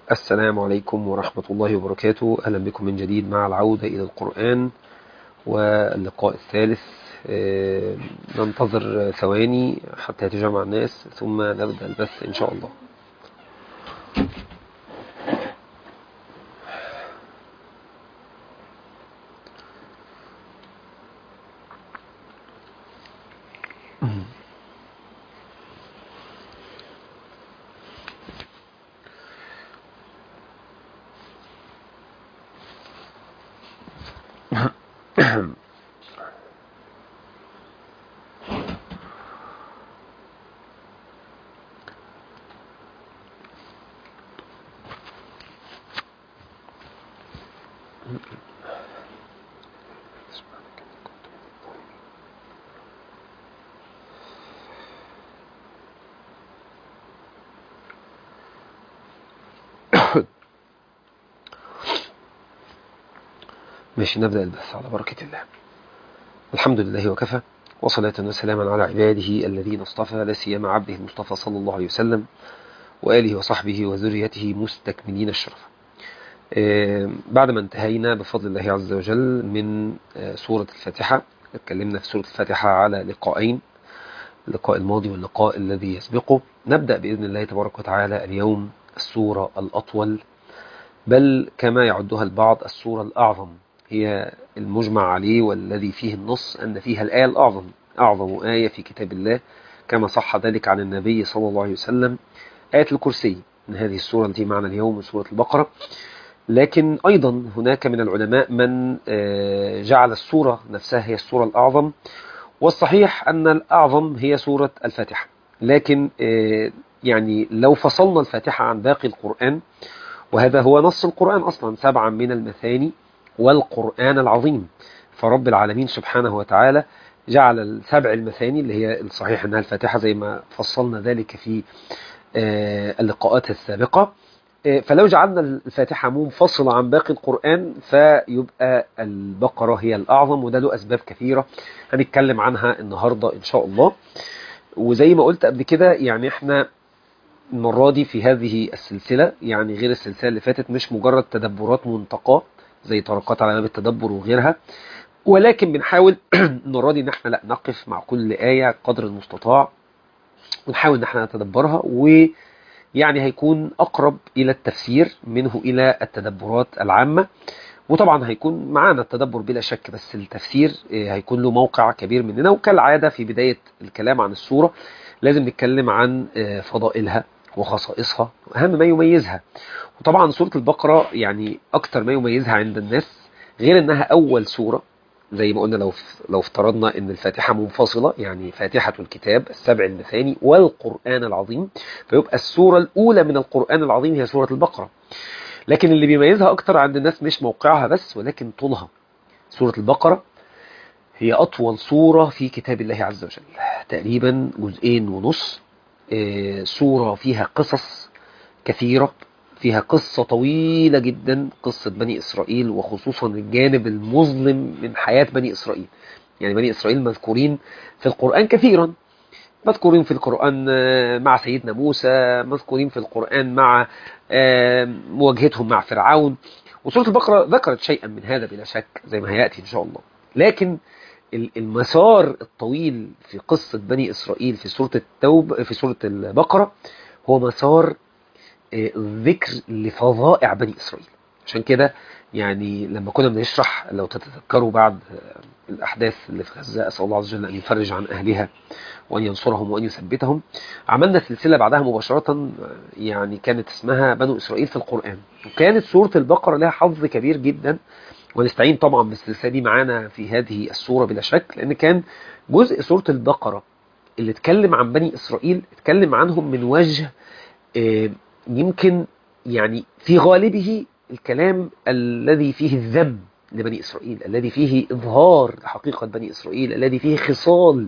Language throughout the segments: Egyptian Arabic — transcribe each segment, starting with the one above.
السلام عليكم ورحمة الله وبركاته أهلا بكم من جديد مع العودة إلى القرآن واللقاء الثالث آه، ننتظر ثواني حتى يتجمع الناس ثم نبدأ البث إن شاء الله ماشي نبدأ البث على بركة الله الحمد لله وكفى وصلاة وسلاما على عباده الذين اصطفى لا سيما عبده المصطفى صلى الله عليه وسلم وآله وصحبه وذريته مستكملين الشرف آه، بعدما انتهينا بفضل الله عز وجل من آه، سورة الفاتحة اتكلمنا في سورة الفاتحة على لقاءين اللقاء الماضي واللقاء الذي يسبقه نبدأ بإذن الله تبارك وتعالى اليوم السورة الأطول بل كما يعدها البعض السورة الأعظم هي المجمع عليه والذي فيه النص أن فيها الآية الأعظم أعظم آية في كتاب الله كما صح ذلك عن النبي صلى الله عليه وسلم آية الكرسي من هذه السورة التي معنا اليوم من سورة البقرة لكن أيضا هناك من العلماء من آه، جعل السورة نفسها هي السورة الأعظم والصحيح أن الأعظم هي سورة الفاتحة لكن آه، يعني لو فصلنا الفاتحة عن باقي القرآن وهذا هو نص القرآن أصلا سبعا من المثاني والقرآن العظيم فرب العالمين سبحانه وتعالى جعل السبع المثاني اللي هي الصحيح أنها الفاتحة زي ما فصلنا ذلك في آه، اللقاءات السابقة آه، فلو جعلنا الفاتحة منفصلة عن باقي القرآن فيبقى البقرة هي الأعظم وده له أسباب كثيرة هنتكلم عنها النهاردة إن شاء الله وزي ما قلت قبل كده يعني احنا المرة دي في هذه السلسلة يعني غير السلسلة اللي فاتت مش مجرد تدبرات منتقاه زي طرقات على باب التدبر وغيرها ولكن بنحاول المرة دي ان احنا لا نقف مع كل آية قدر المستطاع ونحاول ان احنا نتدبرها ويعني هيكون اقرب الى التفسير منه الى التدبرات العامة وطبعا هيكون معانا التدبر بلا شك بس التفسير آه، هيكون له موقع كبير مننا وكالعادة في بداية الكلام عن السورة لازم نتكلم عن آه، فضائلها وخصائصها وأهم ما يميزها وطبعا سورة البقرة يعني أكتر ما يميزها عند الناس غير أنها أول سورة زي ما قلنا لو لو افترضنا ان الفاتحه منفصله يعني فاتحه الكتاب السبع المثاني والقران العظيم فيبقى السوره الاولى من القران العظيم هي سوره البقره لكن اللي بيميزها اكتر عند الناس مش موقعها بس ولكن طولها سوره البقره هي اطول سوره في كتاب الله عز وجل تقريبا جزئين ونص آه، سوره فيها قصص كثيره فيها قصة طويلة جدا قصة بني إسرائيل وخصوصا الجانب المظلم من حياة بني إسرائيل يعني بني إسرائيل مذكورين في القرآن كثيرا مذكورين في القرآن آه، مع سيدنا موسى مذكورين في القرآن مع آه، مواجهتهم مع فرعون وسورة البقرة ذكرت شيئا من هذا بلا شك زي ما هيأتي إن شاء الله لكن ال- المسار الطويل في قصة بني إسرائيل في سورة التوبة في سورة البقرة هو مسار آه، ذكر لفظائع بني إسرائيل عشان كده يعني لما كنا بنشرح لو تتذكروا بعد آه، الأحداث اللي في غزة أسأل الله عز وجل أن يفرج عن أهلها وأن ينصرهم وأن يثبتهم عملنا سلسلة بعدها مباشرة آه، يعني كانت اسمها بنو إسرائيل في القرآن وكانت سورة البقرة لها حظ كبير جدا ونستعين طبعا بالسلسلة دي معانا في هذه السورة بلا شك لأن كان جزء سورة البقرة اللي اتكلم عن بني إسرائيل اتكلم عنهم من وجه آه، يمكن يعني في غالبه الكلام الذي فيه الذم لبني إسرائيل الذي فيه إظهار حقيقة بني إسرائيل الذي فيه خصال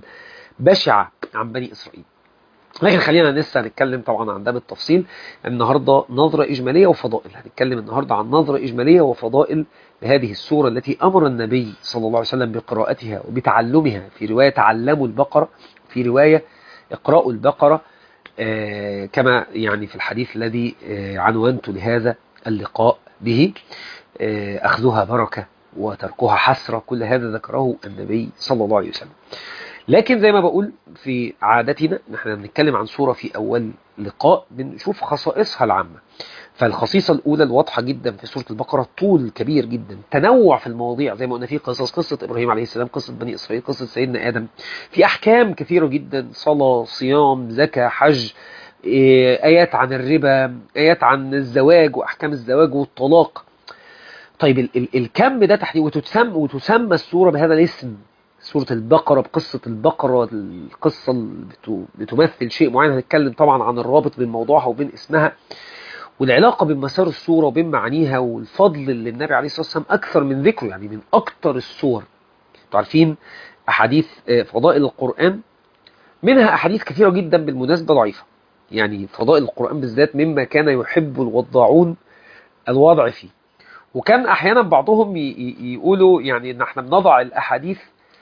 بشعة عن بني إسرائيل لكن خلينا لسه هنتكلم طبعا عن ده بالتفصيل النهارده نظرة إجمالية وفضائل هنتكلم النهارده عن نظرة إجمالية وفضائل لهذه السورة التي أمر النبي صلى الله عليه وسلم بقراءتها وبتعلمها في رواية تعلموا البقرة في رواية اقرأوا البقرة آه، كما يعني في الحديث الذي آه، عنونت لهذا اللقاء به آه، أخذها بركة وتركها حسرة كل هذا ذكره النبي صلى الله عليه وسلم لكن زي ما بقول في عادتنا نحن بنتكلم عن سورة في أول لقاء بنشوف خصائصها العامة فالخصيصة الأولى الواضحة جدا في سورة البقرة طول كبير جدا تنوع في المواضيع زي ما قلنا في قصص قصة إبراهيم عليه السلام قصة بني إسرائيل قصة سيدنا آدم في أحكام كثيرة جدا صلاة صيام زكاة حج إيه، آيات عن الربا آيات عن الزواج وأحكام الزواج والطلاق طيب ال ال الكم ده تحديد وتسمى وتسمى السورة بهذا الاسم سورة البقرة بقصة البقرة القصة اللي بت- بتمثل شيء معين هنتكلم طبعا عن الرابط بين موضوعها وبين اسمها والعلاقة بين مسار السورة وبين معانيها والفضل اللي النبي عليه الصلاة والسلام أكثر من ذكره يعني من أكثر السور انتوا عارفين أحاديث آه، فضائل القرآن منها أحاديث كثيرة جدا بالمناسبة ضعيفة يعني فضائل القرآن بالذات مما كان يحب الوضاعون الوضع فيه وكان أحيانا بعضهم ي- ي- يقولوا يعني إن احنا بنضع الأحاديث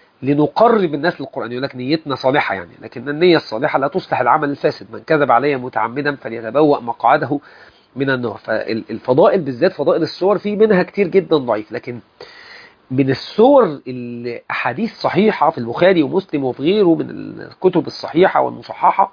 لنقرب الناس للقرآن يقول لك نيتنا صالحة يعني لكن النية الصالحة لا تصلح العمل الفاسد من كذب علي متعمدا فليتبوأ مقعده من النار فالفضائل بالذات فضائل السور في منها كتير جدا ضعيف لكن من السور الأحاديث صحيحة في البخاري ومسلم وفي غيره من الكتب الصحيحة والمصححة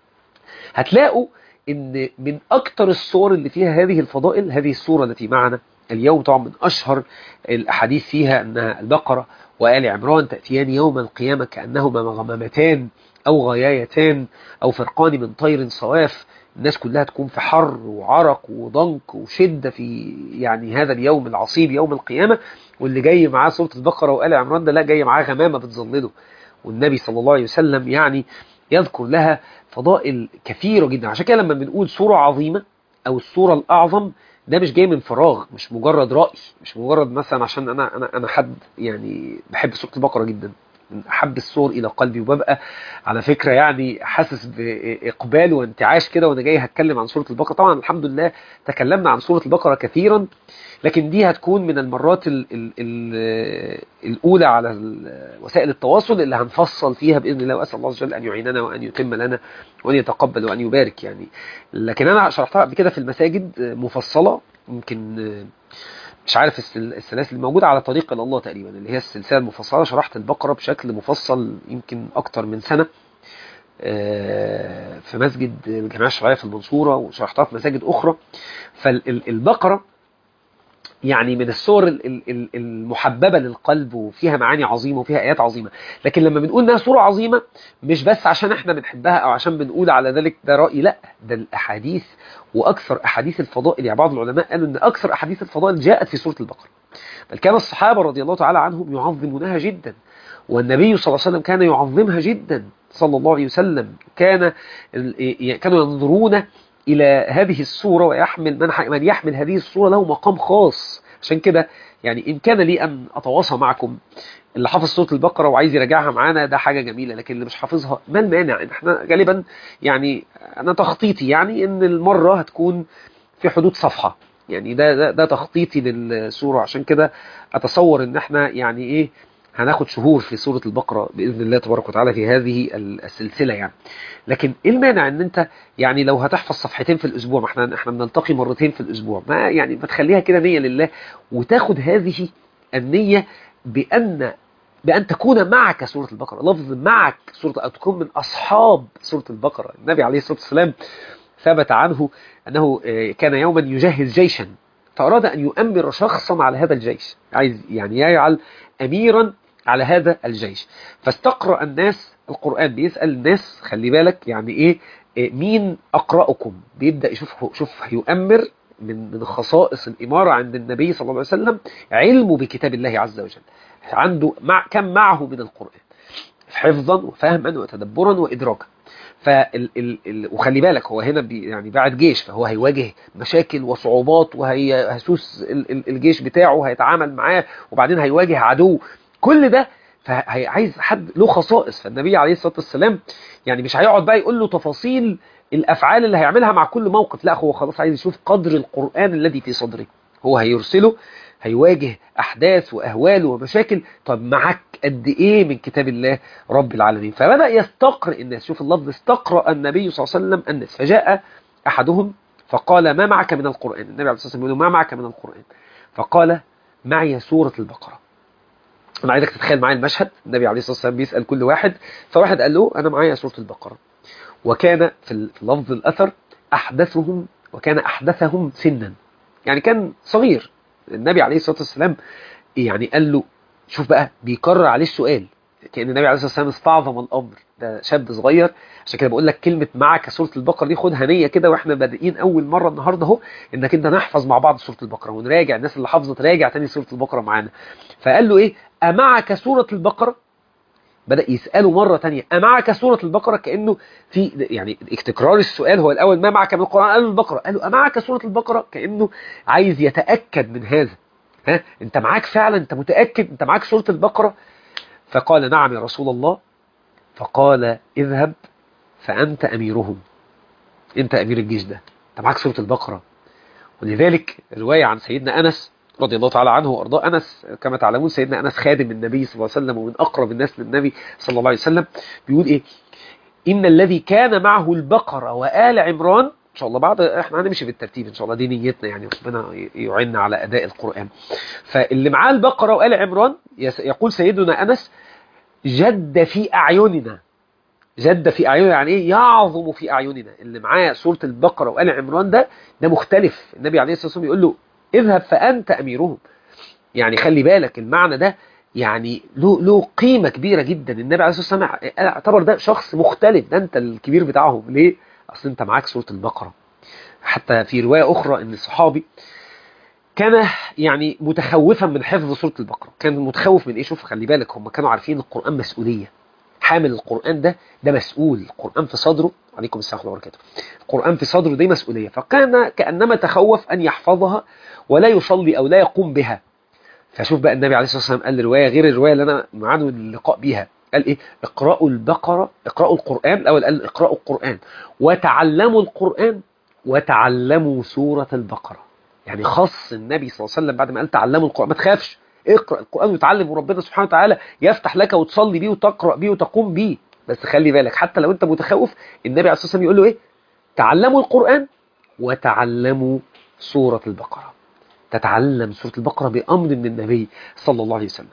هتلاقوا ان من اكتر الصور اللي فيها هذه الفضائل هذه الصورة التي معنا اليوم طبعا من اشهر الاحاديث فيها انها البقرة وآل عمران تأتيان يوم القيامة كأنهما مغممتان او غيايتان او فرقان من طير صواف الناس كلها تكون في حر وعرق وضنك وشدة في يعني هذا اليوم العصيب يوم القيامة واللي جاي معاه سورة البقرة وآل عمران ده لا جاي معاه غمامة بتظلله والنبي صلى الله عليه وسلم يعني يذكر لها فضائل كثيرة جدا عشان كده لما بنقول سورة عظيمة أو السورة الأعظم ده مش جاي من فراغ مش مجرد رأي مش مجرد مثلا عشان أنا أنا أنا حد يعني بحب سورة البقرة جدا من أحب السور إلى قلبي وببقى على فكرة يعني حاسس بإقبال وانتعاش كده وأنا جاي هتكلم عن سورة البقرة طبعا الحمد لله تكلمنا عن سورة البقرة كثيرا لكن دي هتكون من المرات ال ال ال الأولى على ال- وسائل التواصل اللي هنفصل فيها بإذن الله وأسأل الله عز وجل أن يعيننا وأن يتم لنا وأن يتقبل وأن يبارك يعني لكن أنا شرحتها قبل كده في المساجد مفصلة يمكن مش عارف السل- السلاسل الموجودة على طريق إلى الله تقريبا اللي هي السلسلة المفصلة شرحت البقرة بشكل مفصل يمكن أكتر من سنة آه، في مسجد الجمعية الشرعية في المنصورة وشرحتها في مساجد أخرى فالبقرة يعني من الصور ال- ال- ال- المحببة للقلب وفيها معاني عظيمة وفيها آيات عظيمة لكن لما بنقول انها صورة عظيمة مش بس عشان احنا بنحبها او عشان بنقول على ذلك ده رأي لا ده الأحاديث وأكثر أحاديث الفضائل يعني بعض العلماء قالوا ان أكثر أحاديث الفضائل جاءت في سورة البقرة بل كان الصحابة رضي الله تعالى عنهم يعظمونها جدا والنبي صلى الله عليه وسلم كان يعظمها جدا صلى الله عليه وسلم كان ال- كانوا ينظرون إلى هذه الصورة ويحمل من ح- من يحمل هذه الصورة له مقام خاص عشان كده يعني إن كان لي أن أتواصى معكم اللي حافظ سورة البقرة وعايز يراجعها معانا ده حاجة جميلة لكن اللي مش حافظها ما المانع إن احنا غالبا يعني أنا تخطيطي يعني إن المرة هتكون في حدود صفحة يعني ده ده, ده تخطيطي للسورة عشان كده أتصور إن احنا يعني إيه هناخد شهور في سورة البقرة بإذن الله تبارك وتعالى في هذه السلسلة يعني لكن ايه المانع ان انت يعني لو هتحفظ صفحتين في الاسبوع ما احنا احنا بنلتقي مرتين في الاسبوع ما يعني ما تخليها كده نية لله وتاخد هذه النية بأن بأن تكون معك سورة البقرة لفظ معك سورة أو تكون من أصحاب سورة البقرة النبي عليه الصلاة والسلام ثبت عنه أنه آه، كان يوما يجهز جيشا فأراد أن يؤمر شخصا على هذا الجيش عايز يعني يجعل أميرا على هذا الجيش فاستقرأ الناس القرآن بيسأل الناس خلي بالك يعني إيه إيه، مين أقرأكم بيبدأ يشوف شوف هيؤمر من من خصائص الإمارة عند النبي صلى الله عليه وسلم علمه بكتاب الله عز وجل عنده مع كم معه من القرآن حفظا وفهما وتدبرا وإدراكا فال ال ال وخلي بالك هو هنا بي يعني بعد جيش فهو هيواجه مشاكل وصعوبات وهيسوس ال- ال- الجيش بتاعه هيتعامل معاه وبعدين هيواجه عدو كل ده فعايز حد له خصائص فالنبي عليه الصلاة والسلام يعني مش هيقعد بقى يقول له تفاصيل الأفعال اللي هيعملها مع كل موقف لا هو خلاص عايز يشوف قدر القرآن الذي في صدره هو هيرسله هيواجه أحداث وأهوال ومشاكل طب معك قد ايه من كتاب الله رب العالمين فبدا يستقرئ الناس شوف اللفظ استقرأ النبي صلى الله عليه وسلم الناس فجاء احدهم فقال ما معك من القرآن النبي عليه الصلاة والسلام يقول له ما معك من القرآن فقال معي سورة البقرة أنا عايزك تتخيل معايا المشهد النبي عليه الصلاة والسلام بيسأل كل واحد فواحد قال له أنا معايا سورة البقرة وكان في لفظ الأثر أحدثهم وكان أحدثهم سنا يعني كان صغير النبي عليه الصلاة والسلام يعني قال له شوف بقى بيكرر عليه السؤال كأن النبي عليه الصلاة والسلام استعظم الأمر ده شاب صغير عشان كده بقول لك كلمة معك سورة البقرة دي خدها نية كده واحنا بادئين أول مرة النهاردة اهو إنك أنت نحفظ مع بعض سورة البقرة ونراجع الناس اللي حافظت راجع تاني سورة البقرة معانا فقال له إيه أمعك سورة البقرة بدأ يسأله مرة تانية أمعك سورة البقرة كأنه في يعني تكرار السؤال هو الأول ما معك من القرآن قال له البقرة قال له أمعك سورة البقرة كأنه عايز يتأكد من هذا ها أنت معاك فعلا أنت متأكد أنت معاك سورة البقرة فقال نعم يا رسول الله فقال اذهب فأنت أميرهم أنت أمير الجيش ده أنت معاك سورة البقرة ولذلك رواية عن سيدنا أنس رضي الله تعالى عنه وارضاه انس كما تعلمون سيدنا انس خادم النبي صلى الله عليه وسلم ومن اقرب الناس للنبي صلى الله عليه وسلم بيقول ايه ان الذي كان معه البقره وال عمران ان شاء الله بعد احنا هنمشي بالترتيب ان شاء الله دي نيتنا يعني ربنا يعيننا على اداء القران فاللي معاه البقره وال عمران يقول سيدنا انس جد في اعيننا جد في اعيننا يعني ايه يعظم في اعيننا اللي معاه سوره البقره وال عمران ده ده مختلف النبي عليه الصلاه والسلام يقول له اذهب فأنت أميرهم يعني خلي بالك المعنى ده يعني له له قيمة كبيرة جدا النبي عليه الصلاة والسلام اعتبر ده شخص مختلف ده أنت الكبير بتاعهم ليه؟ أصل أنت معاك سورة البقرة حتى في رواية أخرى أن الصحابي كان يعني متخوفا من حفظ سورة البقرة كان متخوف من إيه شوف خلي بالك هم كانوا عارفين القرآن مسؤولية حامل القرآن ده ده مسؤول القرآن في صدره عليكم السلام ورحمة الله وبركاته القرآن في صدره دي مسؤولية فكان كأنما تخوف أن يحفظها ولا يصلي أو لا يقوم بها فشوف بقى النبي عليه الصلاة والسلام قال الرواية غير الرواية اللي أنا معانه اللقاء بيها قال إيه اقرأوا البقرة اقرأوا القرآن الأول قال اقرأوا القرآن وتعلموا القرآن وتعلموا سورة البقرة يعني خص النبي صلى الله عليه وسلم بعد ما قال تعلموا القرآن ما تخافش اقرأ القرآن وتعلم وربنا سبحانه وتعالى يفتح لك وتصلي بيه وتقرأ بيه وتقوم بيه بس خلي بالك حتى لو انت متخوف النبي عليه الصلاة والسلام يقول له ايه تعلموا القرآن وتعلموا سورة البقرة تتعلم سورة البقرة بأمر من النبي صلى الله عليه وسلم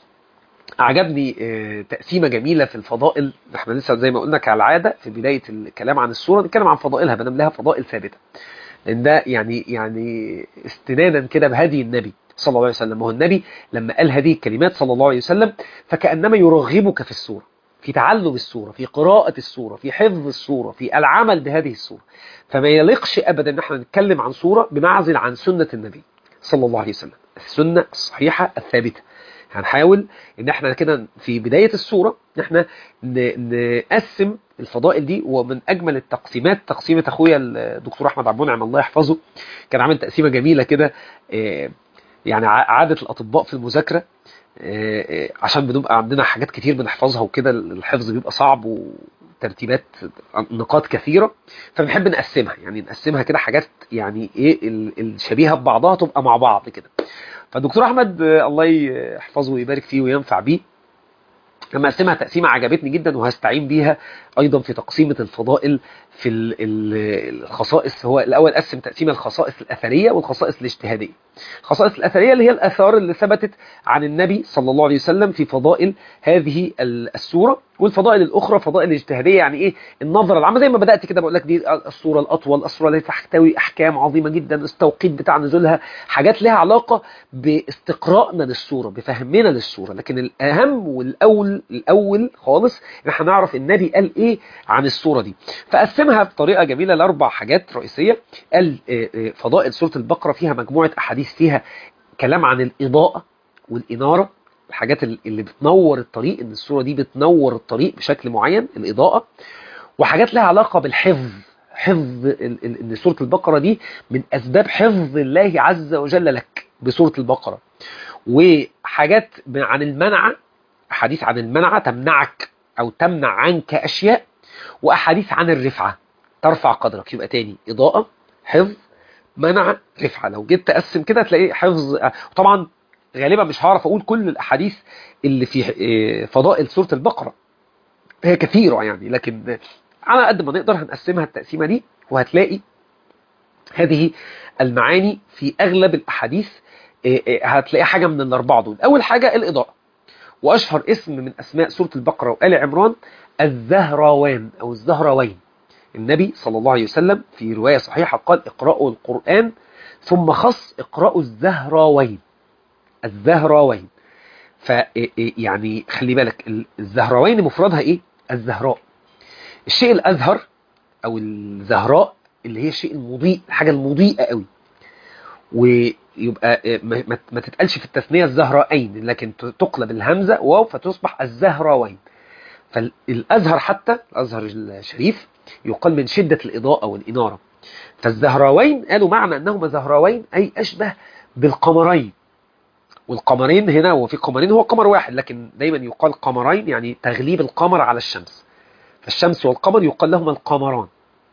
أعجبني تقسيمة جميلة في الفضائل احنا لسه زي ما قلنا كالعادة في بداية الكلام عن السورة نتكلم عن فضائلها بنام لها فضائل ثابتة لأن ده يعني يعني استنادا كده بهدي النبي صلى الله عليه وسلم وهو النبي لما قال هذه الكلمات صلى الله عليه وسلم فكأنما يرغبك في السورة في تعلم السورة في قراءة السورة في حفظ السورة في العمل بهذه السورة فما يليقش أبدا ان احنا نتكلم عن سورة بمعزل عن سنة النبي صلى الله عليه وسلم السنة الصحيحة الثابتة هنحاول ان احنا كده في بداية السورة ان احنا نقسم الفضائل دي ومن اجمل التقسيمات تقسيمة اخويا الدكتور احمد عبد المنعم الله يحفظه كان عامل تقسيمة جميلة كده يعني عادة الاطباء في المذاكرة عشان بنبقى عندنا حاجات كتير بنحفظها وكده الحفظ بيبقى صعب وترتيبات نقاط كثيرة فبنحب نقسمها يعني نقسمها كده حاجات يعني ايه الشبيهة ببعضها تبقى مع بعض كده فالدكتور احمد الله يحفظه ويبارك فيه وينفع بيه لما اقسمها تقسيمه عجبتني جدا وهستعين بيها ايضا في تقسيمه الفضائل في الخصائص هو الاول قسم تقسيم الخصائص الاثريه والخصائص الاجتهاديه الخصائص الاثريه اللي هي الاثار اللي ثبتت عن النبي صلى الله عليه وسلم في فضائل هذه السوره والفضائل الاخرى فضائل اجتهاديه يعني ايه النظره العامه زي ما بدات كده بقول لك دي السوره الاطول السوره التي تحتوي احكام عظيمه جدا التوقيت بتاع نزولها حاجات لها علاقه باستقرائنا للسوره بفهمنا للسوره لكن الاهم والاول الاول خالص ان احنا نعرف النبي قال ايه عن السوره دي فقسمها بطريقه جميله لاربع حاجات رئيسيه قال فضائل سوره البقره فيها مجموعه احاديث فيها كلام عن الاضاءه والاناره الحاجات اللي بتنور الطريق ان الصورة دي بتنور الطريق بشكل معين الإضاءة وحاجات لها علاقة بالحفظ حفظ ان سورة البقرة دي من أسباب حفظ الله عز وجل لك بسورة البقرة وحاجات عن المنع أحاديث عن المنع تمنعك أو تمنع عنك أشياء وأحاديث عن الرفعة ترفع قدرك يبقى تاني إضاءة حفظ منع رفعة لو جيت تقسم كده تلاقي حفظ طبعا غالبا مش هعرف اقول كل الاحاديث اللي في آه، فضائل سورة البقرة هي كثيرة يعني لكن على قد ما نقدر هنقسمها التقسيمة دي وهتلاقي هذه المعاني في اغلب الاحاديث آه، آه، هتلاقي حاجة من الاربعة دول اول حاجة الاضاءة واشهر اسم من اسماء سورة البقرة وآل عمران الزهراوان او الزهراوين النبي صلى الله عليه وسلم في رواية صحيحة قال اقرأوا القرآن ثم خص اقرأوا الزهراوين الزهراوين ف يعني خلي بالك الزهراوين مفردها ايه الزهراء الشيء الازهر او الزهراء اللي هي الشيء المضيء الحاجة المضيئة قوي ويبقى ما, ما- ما تتقالش في التثنية الزهراءين لكن تقلب الهمزة واو فتصبح الزهراوين فالازهر حتى الازهر الشريف يقال من شدة الإضاءة والإنارة فالزهراوين قالوا معنى أنهما زهراوين أي أشبه بالقمرين والقمرين هنا وفي قمرين هو قمر واحد لكن دايما يقال قمرين يعني تغليب القمر على الشمس فالشمس والقمر يقال لهما القمران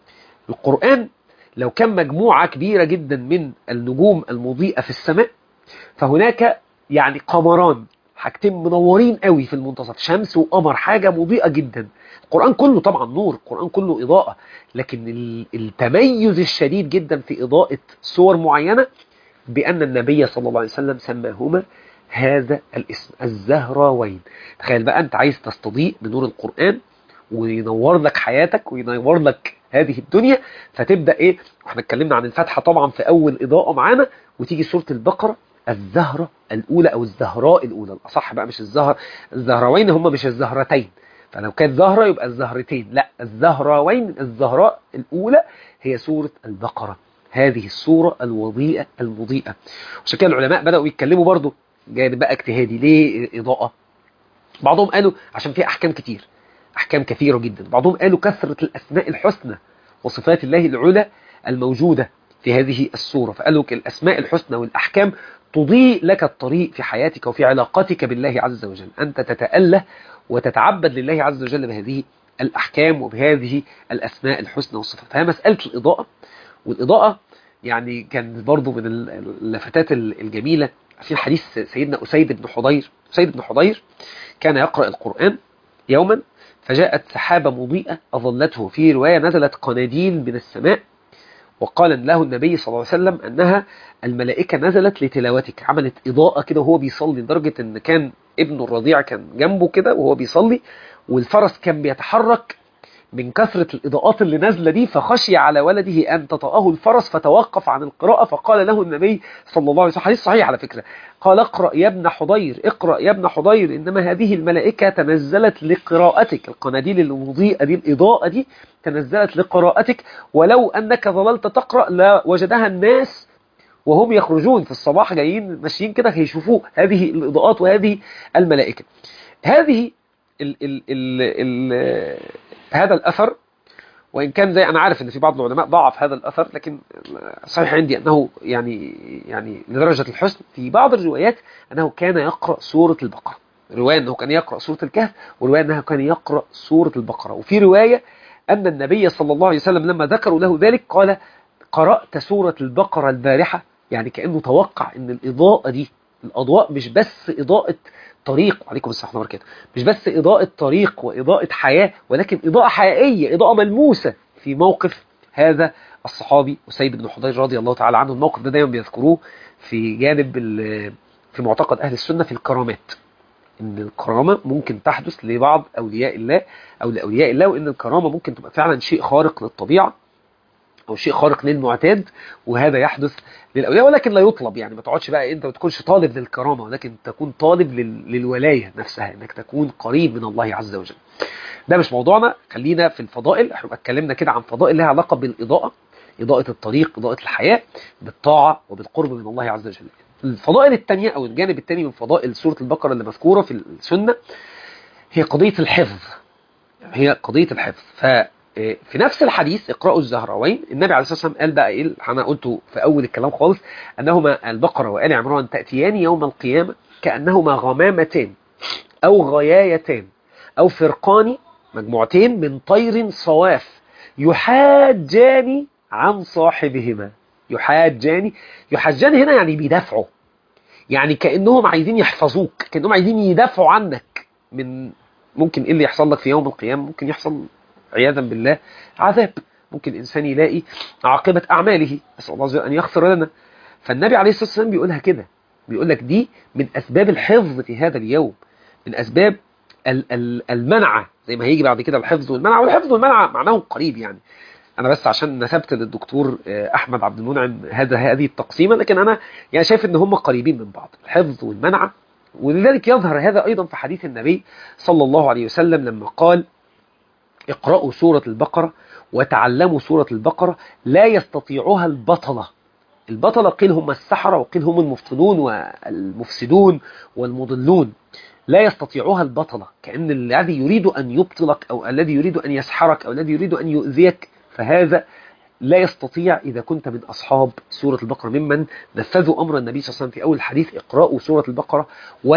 القرآن لو كان مجموعة كبيرة جدا من النجوم المضيئة في السماء فهناك يعني قمران حاجتين منورين قوي في المنتصف شمس وقمر حاجة مضيئة جدا القرآن كله طبعا نور القرآن كله إضاءة لكن ال- التميز الشديد جدا في إضاءة صور معينة بأن النبي صلى الله عليه وسلم سماهما هذا الاسم الزهراوين تخيل بقى أنت عايز تستضيء بنور القرآن وينور لك حياتك وينور لك هذه الدنيا فتبدأ إيه واحنا اتكلمنا عن الفاتحة طبعا في أول إضاءة معانا وتيجي سورة البقرة الزهرة الأولى أو الزهراء الأولى الأصح بقى مش الزهر الزهراوين هم مش الزهرتين فلو كانت زهرة يبقى الزهرتين لا الزهراوين الزهراء الأولى هي سورة البقرة هذه السورة الوضيئة المضيئة عشان كده العلماء بدأوا يتكلموا برضو جانب بقى اجتهادي ليه إضاءة بعضهم قالوا عشان فيها أحكام كتير أحكام كثيرة جدا بعضهم قالوا كثرة الأسماء الحسنى وصفات الله العلى الموجودة في هذه السورة فقالوا الأسماء الحسنى والأحكام تضيء لك الطريق في حياتك وفي علاقتك بالله عز وجل أنت تتأله وتتعبد لله عز وجل بهذه الأحكام وبهذه الأسماء الحسنى والصفات فهي مسألة الإضاءة والإضاءة يعني كان برضو من اللفتات الجميلة في حديث سيدنا أسيد بن حضير أسيد بن حضير كان يقرأ القرآن يوما فجاءت سحابة مضيئة أظلته في رواية نزلت قناديل من السماء وقال له النبي صلى الله عليه وسلم أنها الملائكة نزلت لتلاوتك عملت إضاءة كده وهو بيصلي لدرجة أن كان ابنه الرضيع كان جنبه كده وهو بيصلي والفرس كان بيتحرك من كثرة الإضاءات اللي نازلة دي فخشي على ولده أن تطأه الفرس فتوقف عن القراءة فقال له النبي صلى الله عليه وسلم حديث صحيح على فكرة قال اقرأ يا ابن حضير اقرأ يا ابن حضير إنما هذه الملائكة تنزلت لقراءتك القناديل المضيئة دي الإضاءة دي تنزلت لقراءتك ولو أنك ظللت تقرأ لا وجدها الناس وهم يخرجون في الصباح جايين ماشيين كده هيشوفوه هذه الإضاءات وهذه الملائكة هذه ال ال ال ال هذا الأثر وإن كان زي أنا عارف أن في بعض العلماء ضعف هذا الأثر لكن صحيح عندي أنه يعني يعني لدرجة الحسن في بعض الروايات أنه كان يقرأ سورة البقرة رواية أنه كان يقرأ سورة الكهف ورواية أنه كان يقرأ سورة البقرة وفي رواية أن النبي صلى الله عليه وسلم لما ذكروا له ذلك قال قرأت سورة البقرة البارحة يعني كأنه توقع أن الإضاءة دي الأضواء مش بس إضاءة طريق وعليكم السلام ورحمة الله مش بس إضاءة طريق وإضاءة حياة ولكن إضاءة حقيقية إضاءة ملموسة في موقف هذا الصحابي أسيد بن حضير رضي الله تعالى عنه الموقف ده دايما بيذكروه في جانب في معتقد أهل السنة في الكرامات إن الكرامة ممكن تحدث لبعض أولياء الله أو لأولياء الله وإن الكرامة ممكن تبقى فعلا شيء خارق للطبيعة أو شيء خارق للمعتاد وهذا يحدث للأولياء ولكن لا يطلب يعني ما تقعدش بقى أنت ما تكونش طالب للكرامة ولكن تكون طالب لل... للولاية نفسها أنك تكون قريب من الله عز وجل ده مش موضوعنا خلينا في الفضائل احنا اتكلمنا كده عن فضائل لها علاقة بالإضاءة إضاءة الطريق إضاءة الحياة بالطاعة وبالقرب من الله عز وجل الفضائل الثانية أو الجانب الثاني من فضائل سورة البقرة اللي مذكورة في السنة هي قضية الحفظ هي قضية الحفظ ف في نفس الحديث اقرأوا الزهراوين النبي عليه الصلاة والسلام قال بقى ايه انا قلته في اول الكلام خالص انهما البقرة وآل عمران تأتيان يوم القيامة كأنهما غمامتان او غيايتان او فرقان مجموعتين من طير صواف يحاجان عن صاحبهما يحاجان يحاجان هنا يعني بيدافعوا يعني كانهم عايزين يحفظوك كانهم عايزين يدافعوا عنك من ممكن ايه اللي يحصل لك في يوم القيامه ممكن يحصل عياذا بالله عذاب ممكن الانسان يلاقي عاقبه اعماله نسال الله عز وجل ان يغفر لنا فالنبي عليه الصلاه والسلام بيقولها كده بيقول لك دي من اسباب الحفظ في هذا اليوم من اسباب المنعه زي ما هيجي بعد كده الحفظ والمنع والحفظ والمنع معناهم قريب يعني انا بس عشان نسبت للدكتور احمد عبد المنعم هذا هذه التقسيمه لكن انا يعني شايف ان هم قريبين من بعض الحفظ والمنع ولذلك يظهر هذا ايضا في حديث النبي صلى الله عليه وسلم لما قال اقرأوا سورة البقرة وتعلموا سورة البقرة لا يستطيعها البطلة البطلة قيل هم السحرة وقيل هم المفتنون والمفسدون والمضلون لا يستطيعها البطلة كأن الذي يريد أن يبطلك أو الذي يريد أن يسحرك أو الذي يريد أن يؤذيك فهذا لا يستطيع إذا كنت من أصحاب سورة البقرة ممن نفذوا أمر النبي صلى الله عليه وسلم في أول الحديث اقرأوا سورة البقرة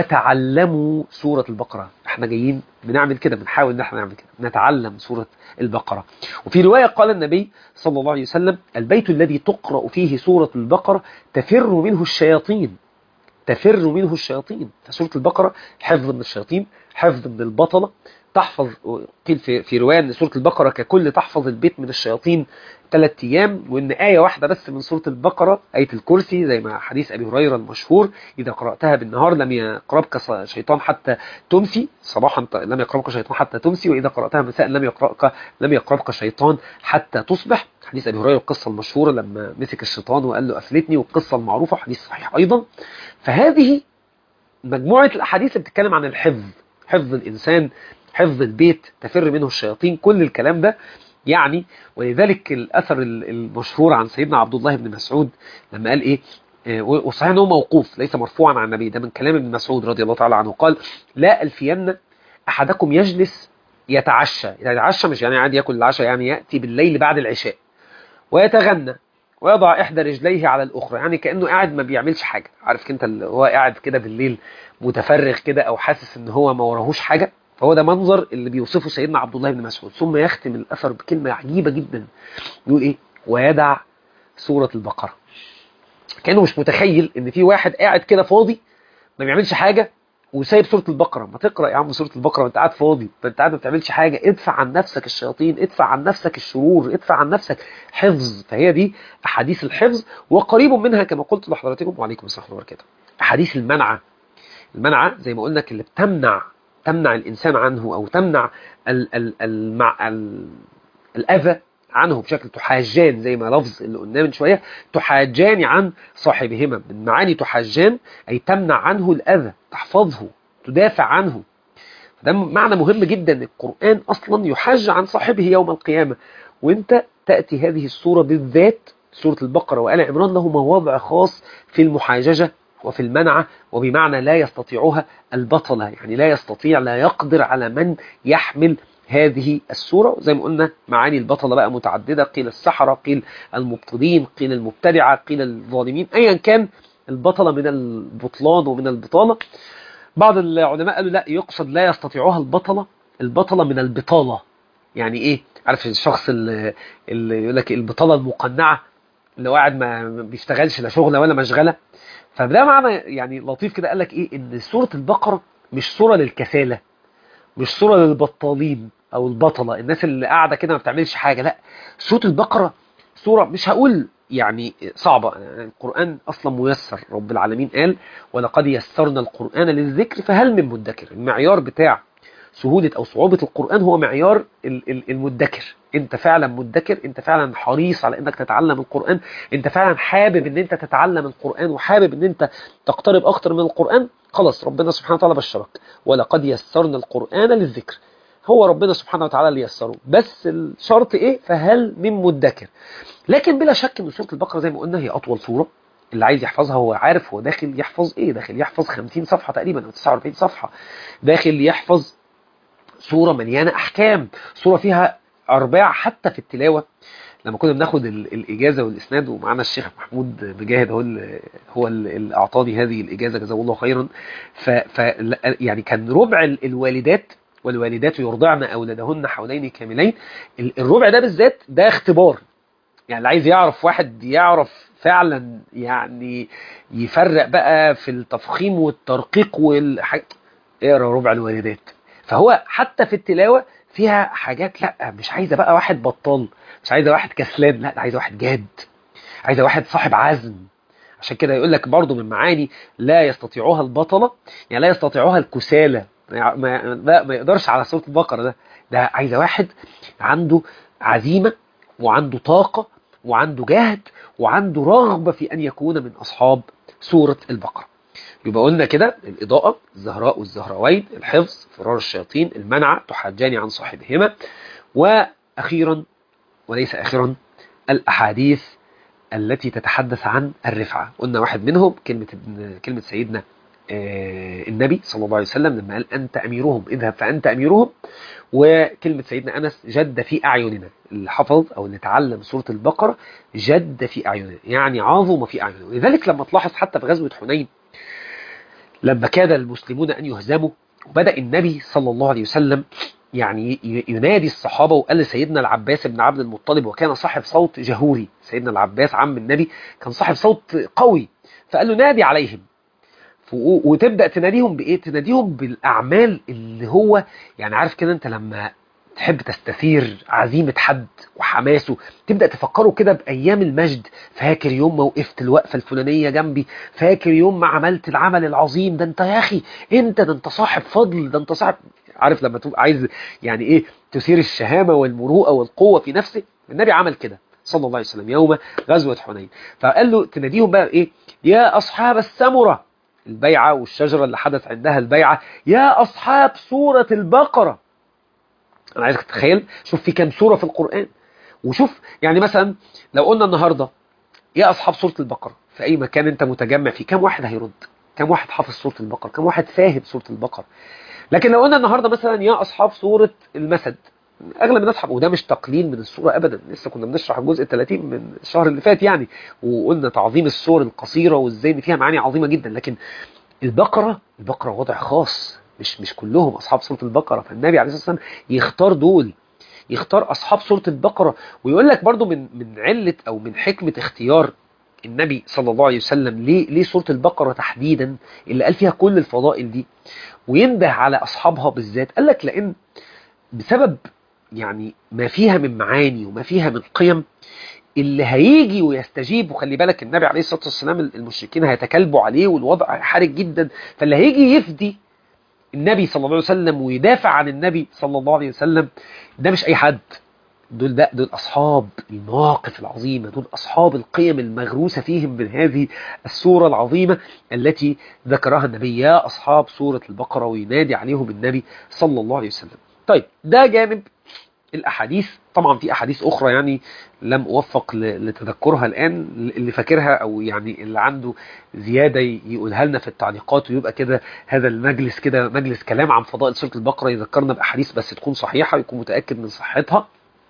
وتعلموا سورة البقرة احنا جايين بنعمل كده بنحاول ان احنا نعمل كده نتعلم سورة البقرة وفي رواية قال النبي صلى الله عليه وسلم البيت الذي تقرأ فيه سورة البقرة تفر منه الشياطين تفر منه الشياطين فسورة البقرة حفظ من الشياطين حفظ من البطلة تحفظ قيل في, في رواية أن سورة البقرة ككل تحفظ البيت من الشياطين ثلاث أيام وأن آية واحدة بس من سورة البقرة آية الكرسي زي ما حديث أبي هريرة المشهور إذا قرأتها بالنهار لم يقربك شيطان حتى تمسي صباحا لم يقربك شيطان حتى تمسي وإذا قرأتها مساء لم يقربك لم يقربك شيطان حتى تصبح حديث أبي هريرة القصة المشهورة لما مسك الشيطان وقال له أفلتني والقصة المعروفة حديث صحيح أيضا فهذه مجموعة الأحاديث اللي بتتكلم عن الحفظ حفظ الإنسان حفظ البيت تفر منه الشياطين كل الكلام ده يعني ولذلك الأثر المشهور عن سيدنا عبد الله بن مسعود لما قال إيه وصحيح أنه موقوف ليس مرفوعا عن النبي ده من كلام ابن مسعود رضي الله تعالى عنه قال لا ألفين أحدكم يجلس يتعشى يتعشى مش يعني عادي يأكل العشاء يعني يأتي بالليل بعد العشاء ويتغنى ويضع إحدى رجليه على الأخرى يعني كأنه قاعد ما بيعملش حاجة عارف انت اللي هو قاعد كده بالليل متفرغ كده أو حاسس ان هو ما وراهوش حاجة فهو ده منظر اللي بيوصفه سيدنا عبد الله بن مسعود ثم يختم الأثر بكلمة عجيبة جدا يقول إيه ويدع سورة البقرة كأنه مش متخيل ان في واحد قاعد كده فاضي ما بيعملش حاجة وسايب سورة البقرة ما تقرأ يا عم سورة البقرة وانت قاعد فاضي فانت قاعد ما بتعملش حاجة ادفع عن نفسك الشياطين ادفع عن نفسك الشرور ادفع عن نفسك حفظ فهي دي أحاديث الحفظ وقريب منها كما قلت لحضراتكم وعليكم السلام ورحمة الله وبركاته أحاديث المنعة المنعة زي ما قلنا اللي بتمنع تمنع الإنسان عنه أو تمنع ال ال ال ال الأذى عنه بشكل تحاجان زي ما لفظ اللي قلناه من شوية تحاجان عن صاحبهما من معاني تحاجان أي تمنع عنه الأذى تحفظه تدافع عنه ده معنى مهم جدا ان القرآن أصلا يحاج عن صاحبه يوم القيامة وانت تأتي هذه السورة بالذات سورة البقرة وآل عمران له مواضع خاص في المحاججة وفي المنعة وبمعنى لا يستطيعها البطلة يعني لا يستطيع لا يقدر على من يحمل هذه السورة زي ما قلنا معاني البطلة بقى متعددة قيل السحرة قيل المبطلين قيل المبتدعة قيل الظالمين أيا كان البطلة من البطلان ومن البطالة بعض العلماء قالوا لا يقصد لا يستطيعها البطلة البطلة من البطالة يعني ايه عارف الشخص اللي, اللي يقول لك البطالة المقنعة اللي قاعد ما بيشتغلش لا شغلة ولا مشغلة فده معنى يعني لطيف كده قال لك ايه ان سورة البقرة مش سورة للكسالة مش سورة للبطالين او البطلة الناس اللي قاعدة كده ما بتعملش حاجة لا سورة البقرة سورة مش هقول يعني صعبة يعني القرآن أصلا ميسر رب العالمين قال ولقد يسرنا القرآن للذكر فهل من مدكر المعيار بتاع سهولة أو صعوبة القرآن هو معيار المدكر انت فعلا مدكر انت فعلا حريص على انك تتعلم القرآن انت فعلا حابب ان انت تتعلم القرآن وحابب ان انت تقترب اكتر من القرآن خلاص ربنا سبحانه وتعالى بشرك ولقد يسرنا القرآن للذكر هو ربنا سبحانه وتعالى اللي يسره بس الشرط ايه فهل من مدكر لكن بلا شك ان سورة البقرة زي ما قلنا هي اطول سورة اللي عايز يحفظها هو عارف هو داخل يحفظ ايه داخل يحفظ 50 صفحة تقريبا او 49 صفحة داخل يحفظ سورة مليانة احكام سورة فيها ارباع حتى في التلاوة لما كنا بناخد الاجازة والاسناد ومعنا الشيخ محمود مجاهد هو اللي هو اللي اعطاني هذه الاجازة جزاه الله خيرا ف, ف يعني كان ربع الوالدات والوالدات يرضعن أولادهن حولين كاملين الربع ده بالذات ده اختبار يعني اللي عايز يعرف واحد يعرف فعلا يعني يفرق بقى في التفخيم والترقيق والحاجة اقرا ربع الواردات فهو حتى في التلاوة فيها حاجات لا مش عايزة بقى واحد بطال مش عايزة واحد كسلان لا ده عايزة واحد جاد عايزة واحد صاحب عزم عشان كده يقول لك برضه من معاني لا يستطيعها البطلة يعني لا يستطيعها الكسالى ما, ما, ما يقدرش على سورة البقرة ده ده عايزة واحد عنده عزيمة وعنده طاقة وعنده جهد وعنده رغبة في أن يكون من أصحاب سورة البقرة يبقى قلنا كده الإضاءة الزهراء والزهراوين الحفظ فرار الشياطين المنع تحجان عن صاحبهما وأخيرا وليس أخيرا الأحاديث التي تتحدث عن الرفعة قلنا واحد منهم كلمة كلمة سيدنا النبي صلى الله عليه وسلم لما قال أنت أميرهم اذهب فأنت أميرهم وكلمة سيدنا أنس جد في أعيننا اللي حفظ أو اللي تعلم سورة البقرة جد في أعيننا يعني عظم في أعيننا ولذلك لما تلاحظ حتى في غزوة حنين لما كاد المسلمون أن يهزموا وبدأ النبي صلى الله عليه وسلم يعني ينادي الصحابة وقال لسيدنا العباس بن عبد المطلب وكان صاحب صوت جهوري سيدنا العباس عم النبي كان صاحب صوت قوي فقال له نادي عليهم وتبدأ تناديهم بإيه تناديهم بالأعمال اللي هو يعني عارف كده أنت لما تحب تستثير عزيمة حد وحماسه تبدأ تفكروا كده بأيام المجد فاكر يوم ما وقفت الوقفة الفلانية جنبي فاكر يوم ما عملت العمل العظيم ده انت يا أخي انت ده انت صاحب فضل ده انت صاحب عارف لما تبقى عايز يعني ايه تثير الشهامة والمروءة والقوة في نفسك النبي عمل كده صلى الله عليه وسلم يوم غزوة حنين فقال له تناديهم بقى ايه يا أصحاب السمرة البيعة والشجرة اللي حدث عندها البيعة يا أصحاب سورة البقرة أنا عايزك تتخيل شوف في كام سورة في القرآن وشوف يعني مثلا لو قلنا النهاردة يا أصحاب سورة البقرة في أي مكان أنت متجمع فيه كم واحد هيرد كم واحد حافظ سورة البقرة كم واحد فاهم سورة البقرة لكن لو قلنا النهاردة مثلا يا أصحاب سورة المسد اغلب الناس وده مش تقليل من الصوره ابدا لسه كنا بنشرح الجزء 30 من الشهر اللي فات يعني وقلنا تعظيم الصور القصيره وازاي ان فيها معاني عظيمه جدا لكن البقره البقره وضع خاص مش مش كلهم اصحاب سوره البقره فالنبي عليه الصلاه والسلام يختار دول يختار اصحاب سوره البقره ويقول لك برضو من من عله او من حكمه اختيار النبي صلى الله عليه وسلم ليه ليه سوره البقره تحديدا اللي قال فيها كل الفضائل دي وينده على اصحابها بالذات قال لك لان بسبب يعني ما فيها من معاني وما فيها من قيم اللي هيجي ويستجيب وخلي بالك النبي عليه الصلاة والسلام المشركين هيتكلبوا عليه والوضع حرج جدا فاللي هيجي يفدي النبي صلى الله عليه وسلم ويدافع عن النبي صلى الله عليه وسلم ده مش أي حد دول ده دول أصحاب المواقف العظيمة دول أصحاب القيم المغروسة فيهم من هذه السورة العظيمة التي ذكرها النبي يا أصحاب سورة البقرة وينادي عليهم النبي صلى الله عليه وسلم طيب ده جانب الأحاديث طبعا في أحاديث أخرى يعني لم أوفق لتذكرها الآن اللي فاكرها أو يعني اللي عنده زيادة يقولها لنا في التعليقات ويبقى كده هذا المجلس كده مجلس كلام عن فضائل سورة البقرة يذكرنا بأحاديث بس تكون صحيحة ويكون متأكد من صحتها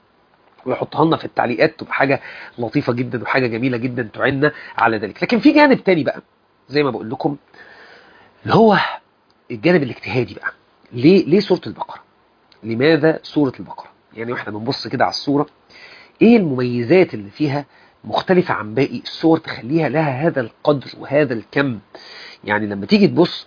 ويحطها لنا في التعليقات تبقى حاجة لطيفة جدا وحاجة جميلة جدا تعيننا على ذلك لكن في جانب تاني بقى زي ما بقول لكم اللي هو الجانب الاجتهادي بقى ليه ليه سورة البقرة لماذا سورة البقرة يعني واحنا بنبص كده على الصورة ايه المميزات اللي فيها مختلفة عن باقي الصور تخليها لها هذا القدر وهذا الكم يعني لما تيجي تبص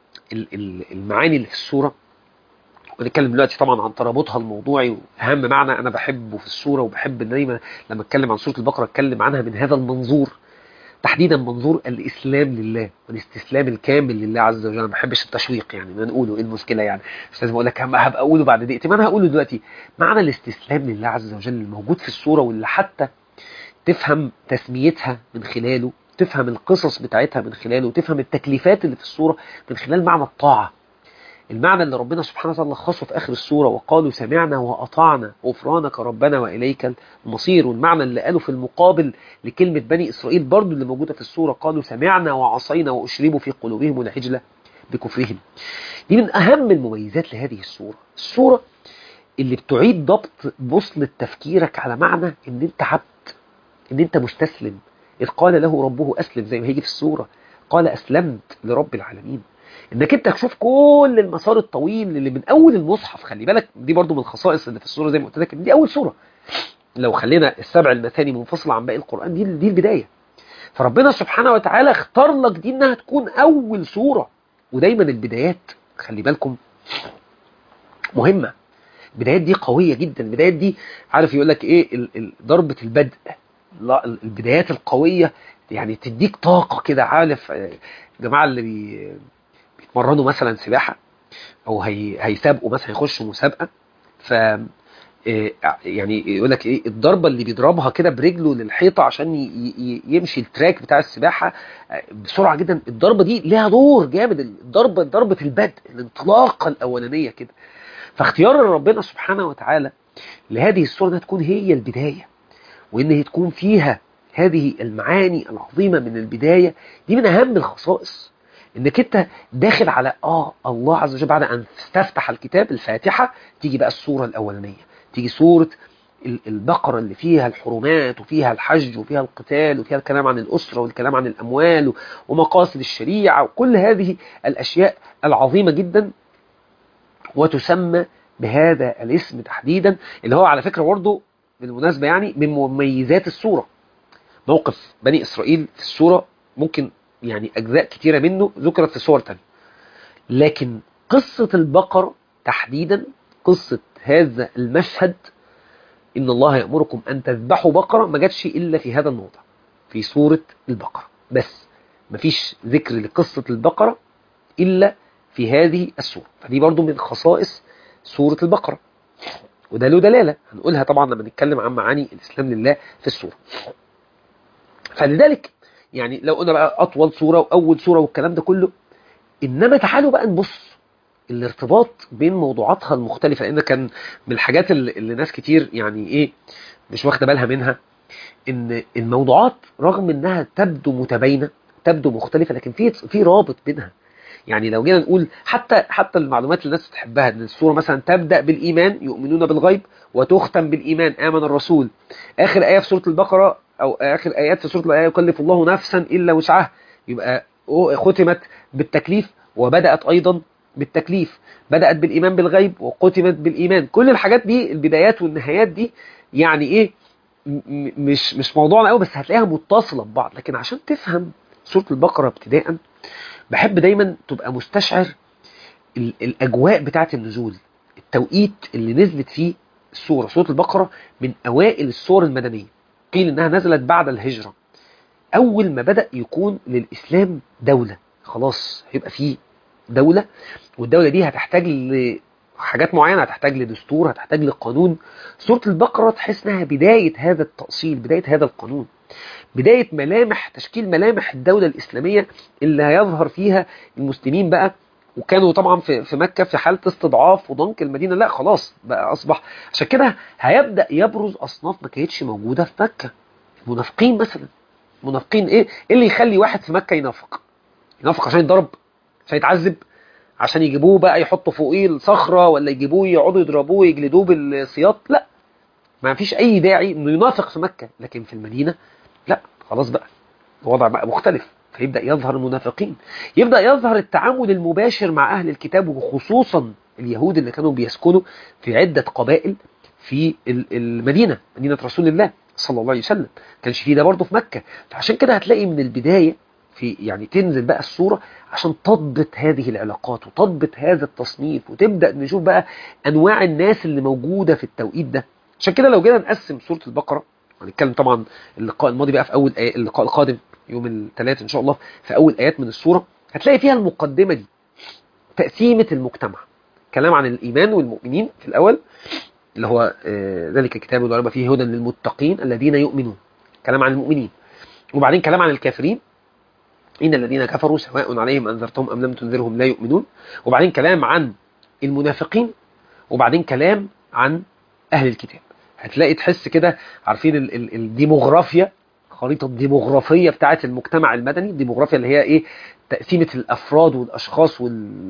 المعاني اللي في الصورة ونتكلم دلوقتي طبعا عن ترابطها الموضوعي واهم معنى انا بحبه في الصورة وبحب دايما لما اتكلم عن سورة البقرة اتكلم عنها من هذا المنظور تحديدا منظور الاسلام لله والاستسلام الكامل لله عز وجل انا ما بحبش التشويق يعني ما نقوله ايه المشكله يعني مش لازم اقول لك هبقى اقوله بعد دقيقتين ما انا هقوله دلوقتي معنى الاستسلام لله عز وجل الموجود في الصوره واللي حتى تفهم تسميتها من خلاله تفهم القصص بتاعتها من خلاله وتفهم التكليفات اللي في الصوره من خلال معنى الطاعه المعنى اللي ربنا سبحانه وتعالى لخصه في آخر السورة وقالوا سمعنا وأطعنا غفرانك ربنا وإليك المصير والمعنى اللي قاله في المقابل لكلمة بني إسرائيل برضو اللي موجودة في السورة قالوا سمعنا وعصينا وأشربوا في قلوبهم العجلة بكفرهم دي من أهم المميزات لهذه السورة السورة اللي بتعيد ضبط بوصلة تفكيرك على معنى ان انت عبد ان انت مستسلم إذ قال له ربه أسلم زي ما هيجي في السورة قال أسلمت لرب العالمين انك انت تشوف كل المسار الطويل اللي من اول المصحف خلي بالك دي برضو من الخصائص اللي في السوره زي ما قلت لك دي اول سوره لو خلينا السبع المثاني منفصله عن باقي القران دي دي البدايه فربنا سبحانه وتعالى اختار لك دي انها تكون اول سورة ودايما البدايات خلي بالكم مهمة البدايات دي قوية جدا البدايات دي عارف يقول لك ايه ال- ال- ضربة البدء لا ال- البدايات القوية يعني تديك طاقة كده عارف آه، الجماعة اللي بي بيتمرنوا مثلا سباحة او هي هيسابقوا مثلا يخشوا مسابقة ف إيه، يعني يقول لك ايه الضربه اللي بيضربها كده برجله للحيطه عشان ي- ي- يمشي التراك بتاع السباحه آه، بسرعه جدا الضربه دي ليها دور جامد الضربه ضربه البدء الانطلاقه الاولانيه كده فاختيار ربنا سبحانه وتعالى لهذه السوره انها تكون هي البدايه وان هي تكون فيها هذه المعاني العظيمه من البدايه دي من اهم الخصائص انك انت داخل على اه الله عز وجل بعد ان تفتح الكتاب الفاتحه تيجي بقى السوره الاولانيه تيجي سوره ال- البقره اللي فيها الحرمات وفيها الحج وفيها القتال وفيها الكلام عن الاسره والكلام عن الاموال و- ومقاصد الشريعه وكل هذه الاشياء العظيمه جدا وتسمى بهذا الاسم تحديدا اللي هو على فكره برضه بالمناسبه يعني من مميزات السوره موقف بني اسرائيل في السوره ممكن يعني اجزاء كتيره منه ذكرت في سور تانية لكن قصه البقره تحديدا قصه هذا المشهد ان الله يامركم ان تذبحوا بقره ما جاتش الا في هذا الموضع في سوره البقره بس مفيش ذكر لقصه البقره الا في هذه السوره فدي برضو من خصائص سوره البقره وده له دلاله هنقولها طبعا لما نتكلم عن معاني الاسلام لله في السوره فلذلك يعني لو قلنا بقى اطول سوره واول سوره والكلام ده كله انما تعالوا بقى نبص الارتباط بين موضوعاتها المختلفه لان كان من الحاجات اللي, اللي ناس كتير يعني ايه مش واخده بالها منها ان الموضوعات رغم انها تبدو متباينه تبدو مختلفه لكن في في رابط بينها يعني لو جينا نقول حتى حتى المعلومات اللي الناس بتحبها ان السوره مثلا تبدا بالايمان يؤمنون بالغيب وتختم بالايمان امن الرسول اخر ايه في سوره البقره او اخر ايات في سوره الايه يكلف الله نفسا الا وسعها يبقى ختمت بالتكليف وبدات ايضا بالتكليف بدات بالايمان بالغيب وختمت بالايمان كل الحاجات دي البدايات والنهايات دي يعني ايه م- مش مش موضوعنا قوي بس هتلاقيها متصله ببعض لكن عشان تفهم سوره البقره ابتداء بحب دايما تبقى مستشعر ال- الاجواء بتاعه النزول التوقيت اللي نزلت فيه السوره سوره البقره من اوائل السور المدنيه قيل انها نزلت بعد الهجره اول ما بدا يكون للاسلام دوله خلاص هيبقى فيه دوله والدوله دي هتحتاج لحاجات معينه هتحتاج لدستور هتحتاج لقانون سوره البقره تحس انها بدايه هذا التاصيل بدايه هذا القانون بدايه ملامح تشكيل ملامح الدوله الاسلاميه اللي هيظهر فيها المسلمين بقى وكانوا طبعا في في مكه في حاله استضعاف وضنك المدينه لا خلاص بقى اصبح عشان كده هيبدا يبرز اصناف ما كانتش موجوده في مكه المنافقين مثلا منافقين ايه ايه اللي يخلي واحد في مكه ينافق ينافق عشان يتضرب عشان يتعذب عشان يجيبوه بقى يحطوا فوقيه الصخره ولا يجيبوه يقعدوا يضربوه يجلدوه بالسياط لا ما فيش اي داعي انه ينافق في مكه لكن في المدينه لا خلاص بقى الوضع بقى مختلف فيبدا يظهر المنافقين يبدا يظهر التعامل المباشر مع اهل الكتاب وخصوصا اليهود اللي كانوا بيسكنوا في عده قبائل في ال- المدينه مدينه رسول الله صلى الله عليه وسلم كانش فيه ده برضه في مكه فعشان كده هتلاقي من البدايه في يعني تنزل بقى الصوره عشان تضبط هذه العلاقات وتضبط هذا التصنيف وتبدا نشوف بقى انواع الناس اللي موجوده في التوقيت ده عشان كده لو جينا نقسم سوره البقره هنتكلم طبعا اللقاء الماضي بقى في اول آية اللقاء القادم يوم الثلاث ان شاء الله في اول ايات من السوره هتلاقي فيها المقدمه دي تقسيمه المجتمع كلام عن الايمان والمؤمنين في الاول اللي هو آه، ذلك الكتاب لا ريب فيه هدى للمتقين الذين يؤمنون كلام عن المؤمنين وبعدين كلام عن الكافرين إن الذين كفروا سواء عليهم أنذرتهم أم لم تنذرهم لا يؤمنون وبعدين كلام عن المنافقين وبعدين كلام عن أهل الكتاب هتلاقي تحس كده عارفين ال- ال- الديموغرافيا خريطة الديموغرافية بتاعة المجتمع المدني الديموغرافيا اللي هي إيه تقسيمة الأفراد والأشخاص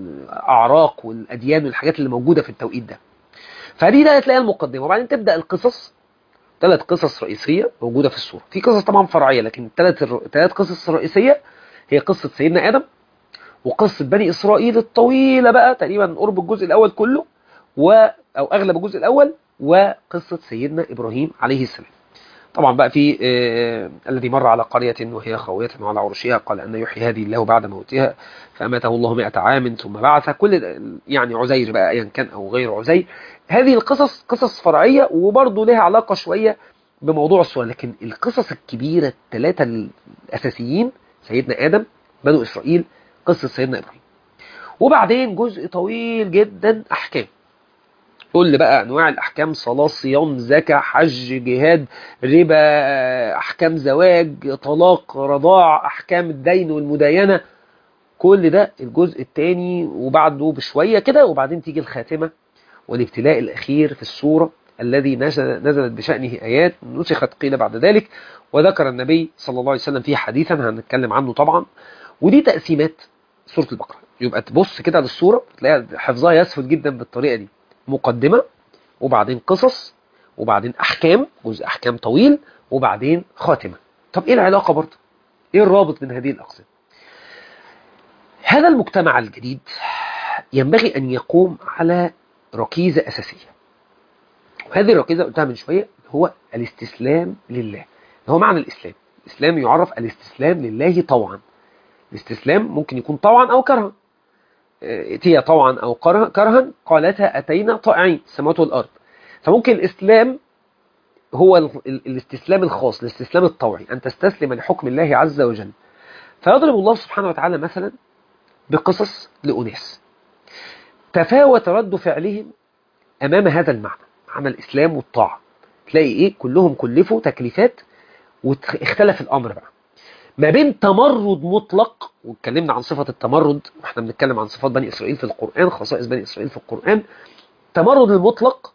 والأعراق والأديان والحاجات اللي موجودة في التوقيت ده فدي ده هتلاقيها المقدمة وبعدين تبدأ القصص ثلاث قصص رئيسية موجودة في السورة في قصص طبعا فرعية لكن الثلاث ثلاث قصص رئيسية هي قصة سيدنا آدم وقصة بني إسرائيل الطويلة بقى تقريبا قرب الجزء الأول كله و أو أغلب الجزء الأول وقصة سيدنا إبراهيم عليه السلام طبعا بقى في آه الذي مر على قرية وهي خاوية على عرشها قال أن يحيي هذه الله بعد موتها فأماته الله مئة عام ثم بعث كل يعني عزير بقى أيا كان أو غير عزير هذه القصص قصص فرعية وبرضه لها علاقة شوية بموضوع السؤال لكن القصص الكبيرة الثلاثة الأساسيين سيدنا آدم بنو إسرائيل قصة سيدنا إبراهيم وبعدين جزء طويل جدا أحكام كل بقى أنواع الأحكام صلاة صيام زكاة حج جهاد ربا أحكام زواج طلاق رضاع أحكام الدين والمداينة كل ده الجزء الثاني وبعده بشوية كده وبعدين تيجي الخاتمة والابتلاء الأخير في السورة الذي نزلت بشأنه آيات نسخت قيل بعد ذلك وذكر النبي صلى الله عليه وسلم فيه حديثا هنتكلم عنه طبعا ودي تقسيمات سورة البقرة يبقى تبص كده للسورة تلاقي حفظها يسهل جدا بالطريقة دي مقدمة وبعدين قصص وبعدين أحكام جزء أحكام طويل وبعدين خاتمة طب إيه العلاقة برضه؟ إيه الرابط من هذه الأقسام؟ هذا المجتمع الجديد ينبغي أن يقوم على ركيزة أساسية وهذه الركيزة قلتها من شوية هو الاستسلام لله هو معنى الإسلام الإسلام يعرف الاستسلام لله طوعا الاستسلام ممكن يكون طوعا أو كرها اتيا طوعا أو كرها قالتا أتينا طائعين السماوات والأرض فممكن الإسلام هو الاستسلام الخاص الاستسلام الطوعي أن تستسلم لحكم الله عز وجل فيضرب الله سبحانه وتعالى مثلا بقصص لأناس تفاوت رد فعلهم أمام هذا المعنى معنى الإسلام والطاعة تلاقي إيه كلهم كلفوا تكليفات واختلف الأمر بقى ما بين تمرد مطلق واتكلمنا عن صفة التمرد واحنا بنتكلم عن صفات بني إسرائيل في القرآن خصائص بني إسرائيل في القرآن تمرد المطلق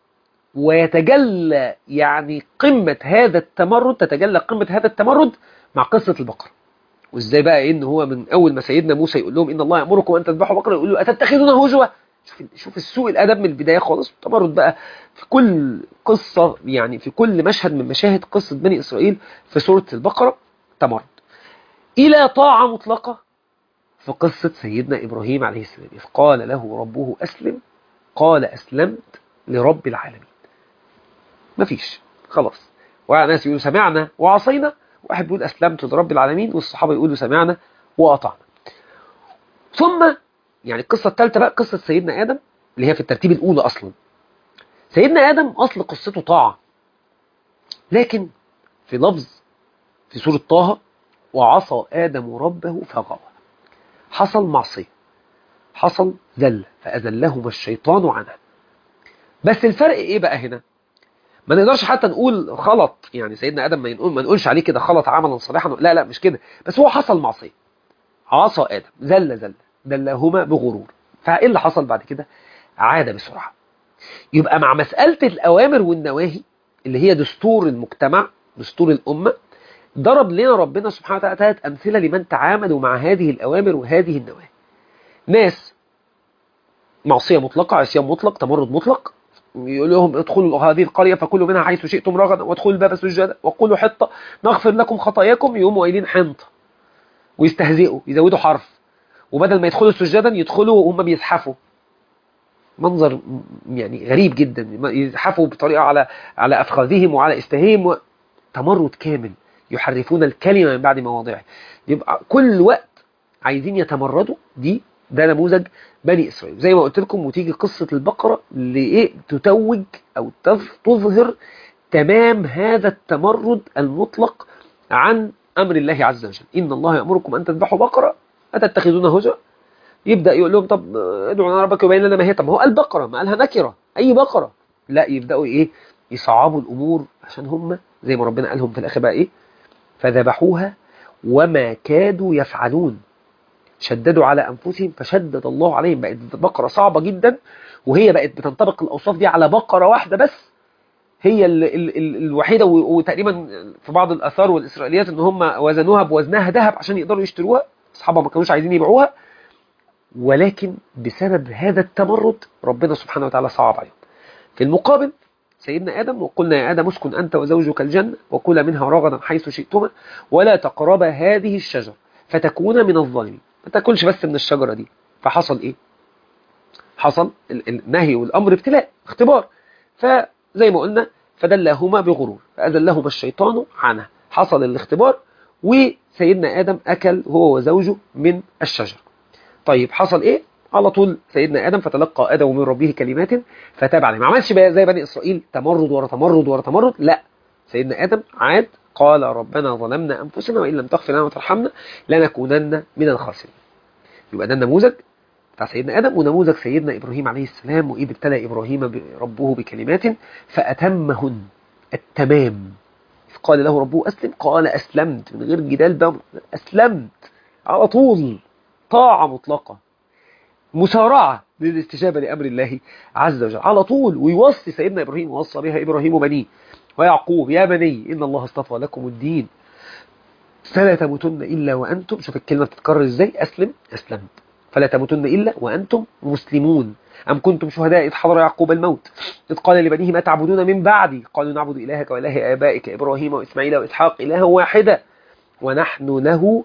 ويتجلى يعني قمة هذا التمرد تتجلى قمة هذا التمرد مع قصة البقرة وازاي بقى إيه ان هو من اول ما سيدنا موسى يقول لهم ان الله يامركم ان تذبحوا بقره يقول له اتتخذونه هزوا شوف شوف السوء الادب من البدايه خالص التمرد بقى في كل قصه يعني في كل مشهد من مشاهد قصه بني اسرائيل في سوره البقره تمرد الى طاعه مطلقه في قصه سيدنا ابراهيم عليه السلام اذ قال له ربه اسلم قال اسلمت لرب العالمين مفيش خلاص وناس يقولوا سمعنا وعصينا واحد بيقول أسلمت لرب العالمين والصحابة يقولوا سمعنا وأطعنا ثم يعني القصة الثالثة بقى قصة سيدنا آدم اللي هي في الترتيب الأولى أصلا سيدنا آدم أصل قصته طاعة لكن في لفظ في سورة طه وعصى آدم ربه فغوى حصل معصية حصل ذل فأذلهما الشيطان عنها بس الفرق إيه بقى هنا ما نقدرش حتى نقول غلط يعني سيدنا ادم ما نقول ما نقولش عليه كده غلط عملا صالحا لا لا مش كده بس هو حصل معصيه عصى ادم زل زل دلهما بغرور فايه اللي حصل بعد كده عاد بسرعه يبقى مع مساله الاوامر والنواهي اللي هي دستور المجتمع دستور الامه ضرب لنا ربنا سبحانه وتعالى ثلاث امثله لمن تعاملوا مع هذه الاوامر وهذه النواهي ناس معصيه مطلقه عصيان مطلق تمرد مطلق يقول لهم ادخلوا هذه القرية فكلوا منها حيث شئتم رغدا وادخلوا الباب سجدا وقولوا حطة نغفر لكم خطاياكم يقوموا قايلين حنطة ويستهزئوا يزودوا حرف وبدل ما يدخلوا سجدا يدخلوا وهم بيزحفوا منظر يعني غريب جدا يزحفوا بطريقة على على أفخاذهم وعلى استهيم و... تمرد كامل يحرفون الكلمة من بعد مواضعه يبقى كل وقت عايزين يتمردوا دي ده نموذج بني إسرائيل زي ما قلت لكم وتيجي قصة البقرة لإيه تتوج أو تظهر تمام هذا التمرد المطلق عن أمر الله عز وجل إن الله يأمركم أن تذبحوا بقرة أتتخذونها هزوا يبدأ يقول لهم طب ادعوا لنا ربك وبين لنا ما هي طب ما هو قال بقرة ما قالها نكرة أي بقرة لا يبدأوا إيه يصعبوا الأمور عشان هم زي ما ربنا قالهم في الآخر بقى إيه فذبحوها وما كادوا يفعلون شددوا على أنفسهم فشدد الله عليهم بقت بقرة صعبة جدا وهي بقت بتنطبق الأوصاف دي على بقرة واحدة بس هي ال ال ال الوحيدة وتقريبا في بعض الأثار والإسرائيليات إن هم وزنوها بوزنها ذهب عشان يقدروا يشتروها أصحابها ما كانوش عايزين يبيعوها ولكن بسبب هذا التمرد ربنا سبحانه وتعالى صعب عليهم في المقابل سيدنا آدم وقلنا يا آدم اسكن أنت وزوجك الجنة وكلا منها رغدا حيث شئتما ولا تقربا هذه الشجرة فتكون من الظالمين ما تاكلش بس من الشجرة دي فحصل ايه حصل النهي والامر ابتلاء اختبار فزي ما قلنا فدلهما بغرور فأذلهما الشيطان عنه حصل الاختبار وسيدنا آدم أكل هو وزوجه من الشجر طيب حصل إيه؟ على طول سيدنا آدم فتلقى آدم من ربه كلمات فتاب عليه ما عملش بقى زي بني إسرائيل تمرد ورا تمرد ورا تمرد لا سيدنا آدم عاد قال ربنا ظلمنا أنفسنا وإن لم تغفر لنا وترحمنا لنكونن من الخاسرين يبقى ده النموذج بتاع سيدنا آدم ونموذج سيدنا إبراهيم عليه السلام وإذ ابتلى إبراهيم ربه بكلمات فأتمهن التمام قال له ربه أسلم قال أسلمت من غير جدال بقى أسلمت على طول طاعة مطلقة مسارعة للاستجابة لأمر الله عز وجل على طول ويوصي سيدنا إبراهيم ووصى بها إبراهيم بنيه ويعقوب يا بني إن الله اصطفى لكم الدين فلا تموتن إلا وأنتم شوف الكلمة بتتكرر إزاي أسلم أسلمت فلا تموتن إلا وأنتم مسلمون أم كنتم شهداء إذ حضر يعقوب الموت إذ قال لبنيه ما تعبدون من بعدي قالوا نعبد إلهك وإله آبائك إبراهيم وإسماعيل وإسحاق إلها واحدة ونحن له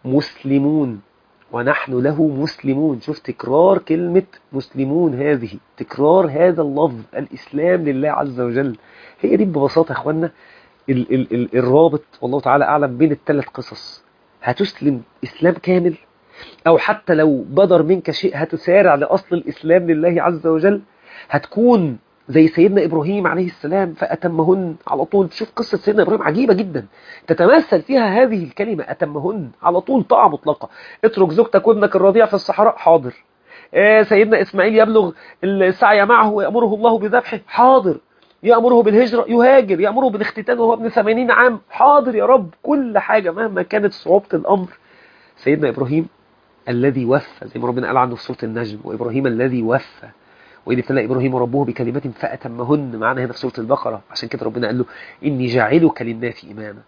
مسلمون ونحن له مسلمون شوف تكرار كلمة مسلمون هذه تكرار هذا اللفظ الإسلام لله عز وجل هي دي ببساطة يا أخوانا ال ال ال الرابط والله تعالى أعلم بين الثلاث قصص هتسلم إسلام كامل أو حتى لو بدر منك شيء هتسارع لأصل الإسلام لله عز وجل هتكون زي سيدنا إبراهيم عليه السلام فأتمهن على طول تشوف قصة سيدنا إبراهيم عجيبة جدا تتمثل فيها هذه الكلمة أتمهن على طول طاعة مطلقة اترك زوجتك وابنك الرضيع في الصحراء حاضر آه سيدنا إسماعيل يبلغ السعي معه ويأمره الله بذبحه حاضر يأمره بالهجرة يهاجر يأمره بالاختتان وهو ابن 80 عام حاضر يا رب كل حاجة مهما كانت صعوبة الأمر سيدنا إبراهيم الذي وفى زي ما ربنا قال عنه في سورة النجم وإبراهيم الذي وفى وإذ ابتلى إبراهيم ربه بكلمات فأتمهن معنا هنا في سورة البقرة عشان كده ربنا قال له إني جاعلك للناس إماما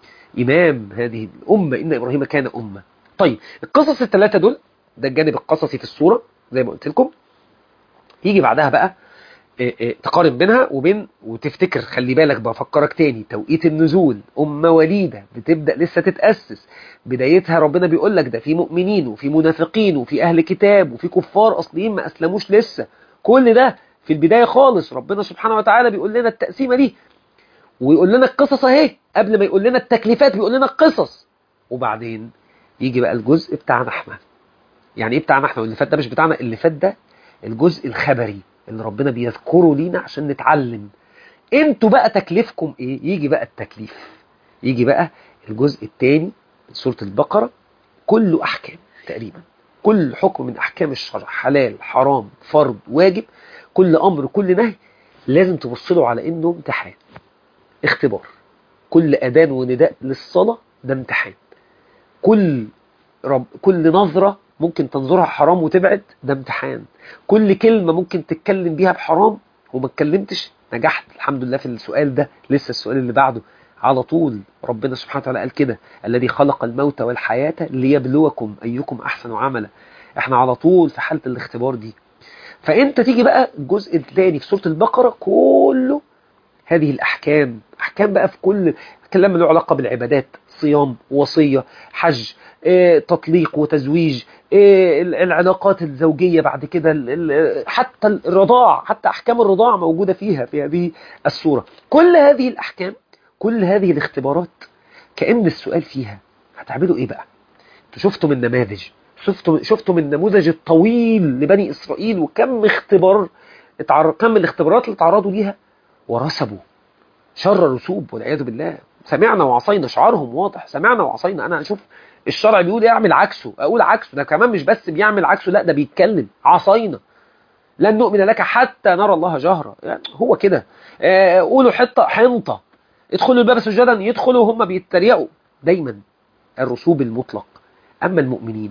إمام هذه الأمة إن إبراهيم كان أمة طيب القصص الثلاثة دول ده الجانب القصصي في السورة زي ما قلت لكم يجي بعدها بقى إيه إيه تقارن بينها وبين وتفتكر خلي بالك بفكرك تاني توقيت النزول أمة وليدة بتبدأ لسه تتأسس بدايتها ربنا بيقول لك ده في مؤمنين وفي منافقين وفي أهل كتاب وفي كفار أصليين ما أسلموش لسه كل ده في البداية خالص ربنا سبحانه وتعالى بيقول لنا التقسيمة دي ويقول لنا القصص اهي قبل ما يقول لنا التكليفات بيقول لنا القصص وبعدين يجي بقى الجزء بتاعنا احنا يعني ايه بتاعنا احنا واللي فات ده مش بتاعنا اللي فات ده الجزء الخبري اللي ربنا بيذكره لينا عشان نتعلم انتوا بقى تكليفكم ايه يجي بقى التكليف يجي بقى الجزء الثاني من سورة البقرة كله احكام تقريبا كل حكم من احكام الشرع حلال حرام فرض واجب كل امر كل نهي لازم تبص له على انه امتحان اختبار كل اذان ونداء للصلاه ده امتحان كل رب كل نظره ممكن تنظرها حرام وتبعد ده امتحان كل كلمه ممكن تتكلم بيها بحرام وما اتكلمتش نجحت الحمد لله في السؤال ده لسه السؤال اللي بعده على طول ربنا سبحانه وتعالى قال كده الذي خلق الموت والحياة ليبلوكم أيكم أحسن عملا احنا على طول في حالة الاختبار دي فانت تيجي بقى الجزء الثاني في سورة البقرة كله هذه الأحكام أحكام بقى في كل كلام له علاقة بالعبادات صيام وصية حج اه، تطليق وتزويج اه، العلاقات الزوجية بعد كده ال- ال- حتى الرضاع حتى أحكام الرضاع موجودة فيها في هذه السورة كل هذه الأحكام كل هذه الاختبارات كأن السؤال فيها هتعملوا إيه بقى انتوا شفتوا من نماذج شفتوا شفتوا من النموذج الطويل لبني إسرائيل وكم اختبار اتعر... كم الاختبارات اللي تعرضوا ليها ورسبوا شر رسوب والعياذ بالله سمعنا وعصينا شعارهم واضح سمعنا وعصينا انا اشوف الشرع بيقول إيه اعمل عكسه اقول عكسه ده كمان مش بس بيعمل عكسه لا ده بيتكلم عصينا لن نؤمن لك حتى نرى الله جهرا يعني هو كده آه، قولوا حطه حنطه ادخلوا الباب سجدا يدخلوا هم بيتريقوا دايما الرسوب المطلق اما المؤمنين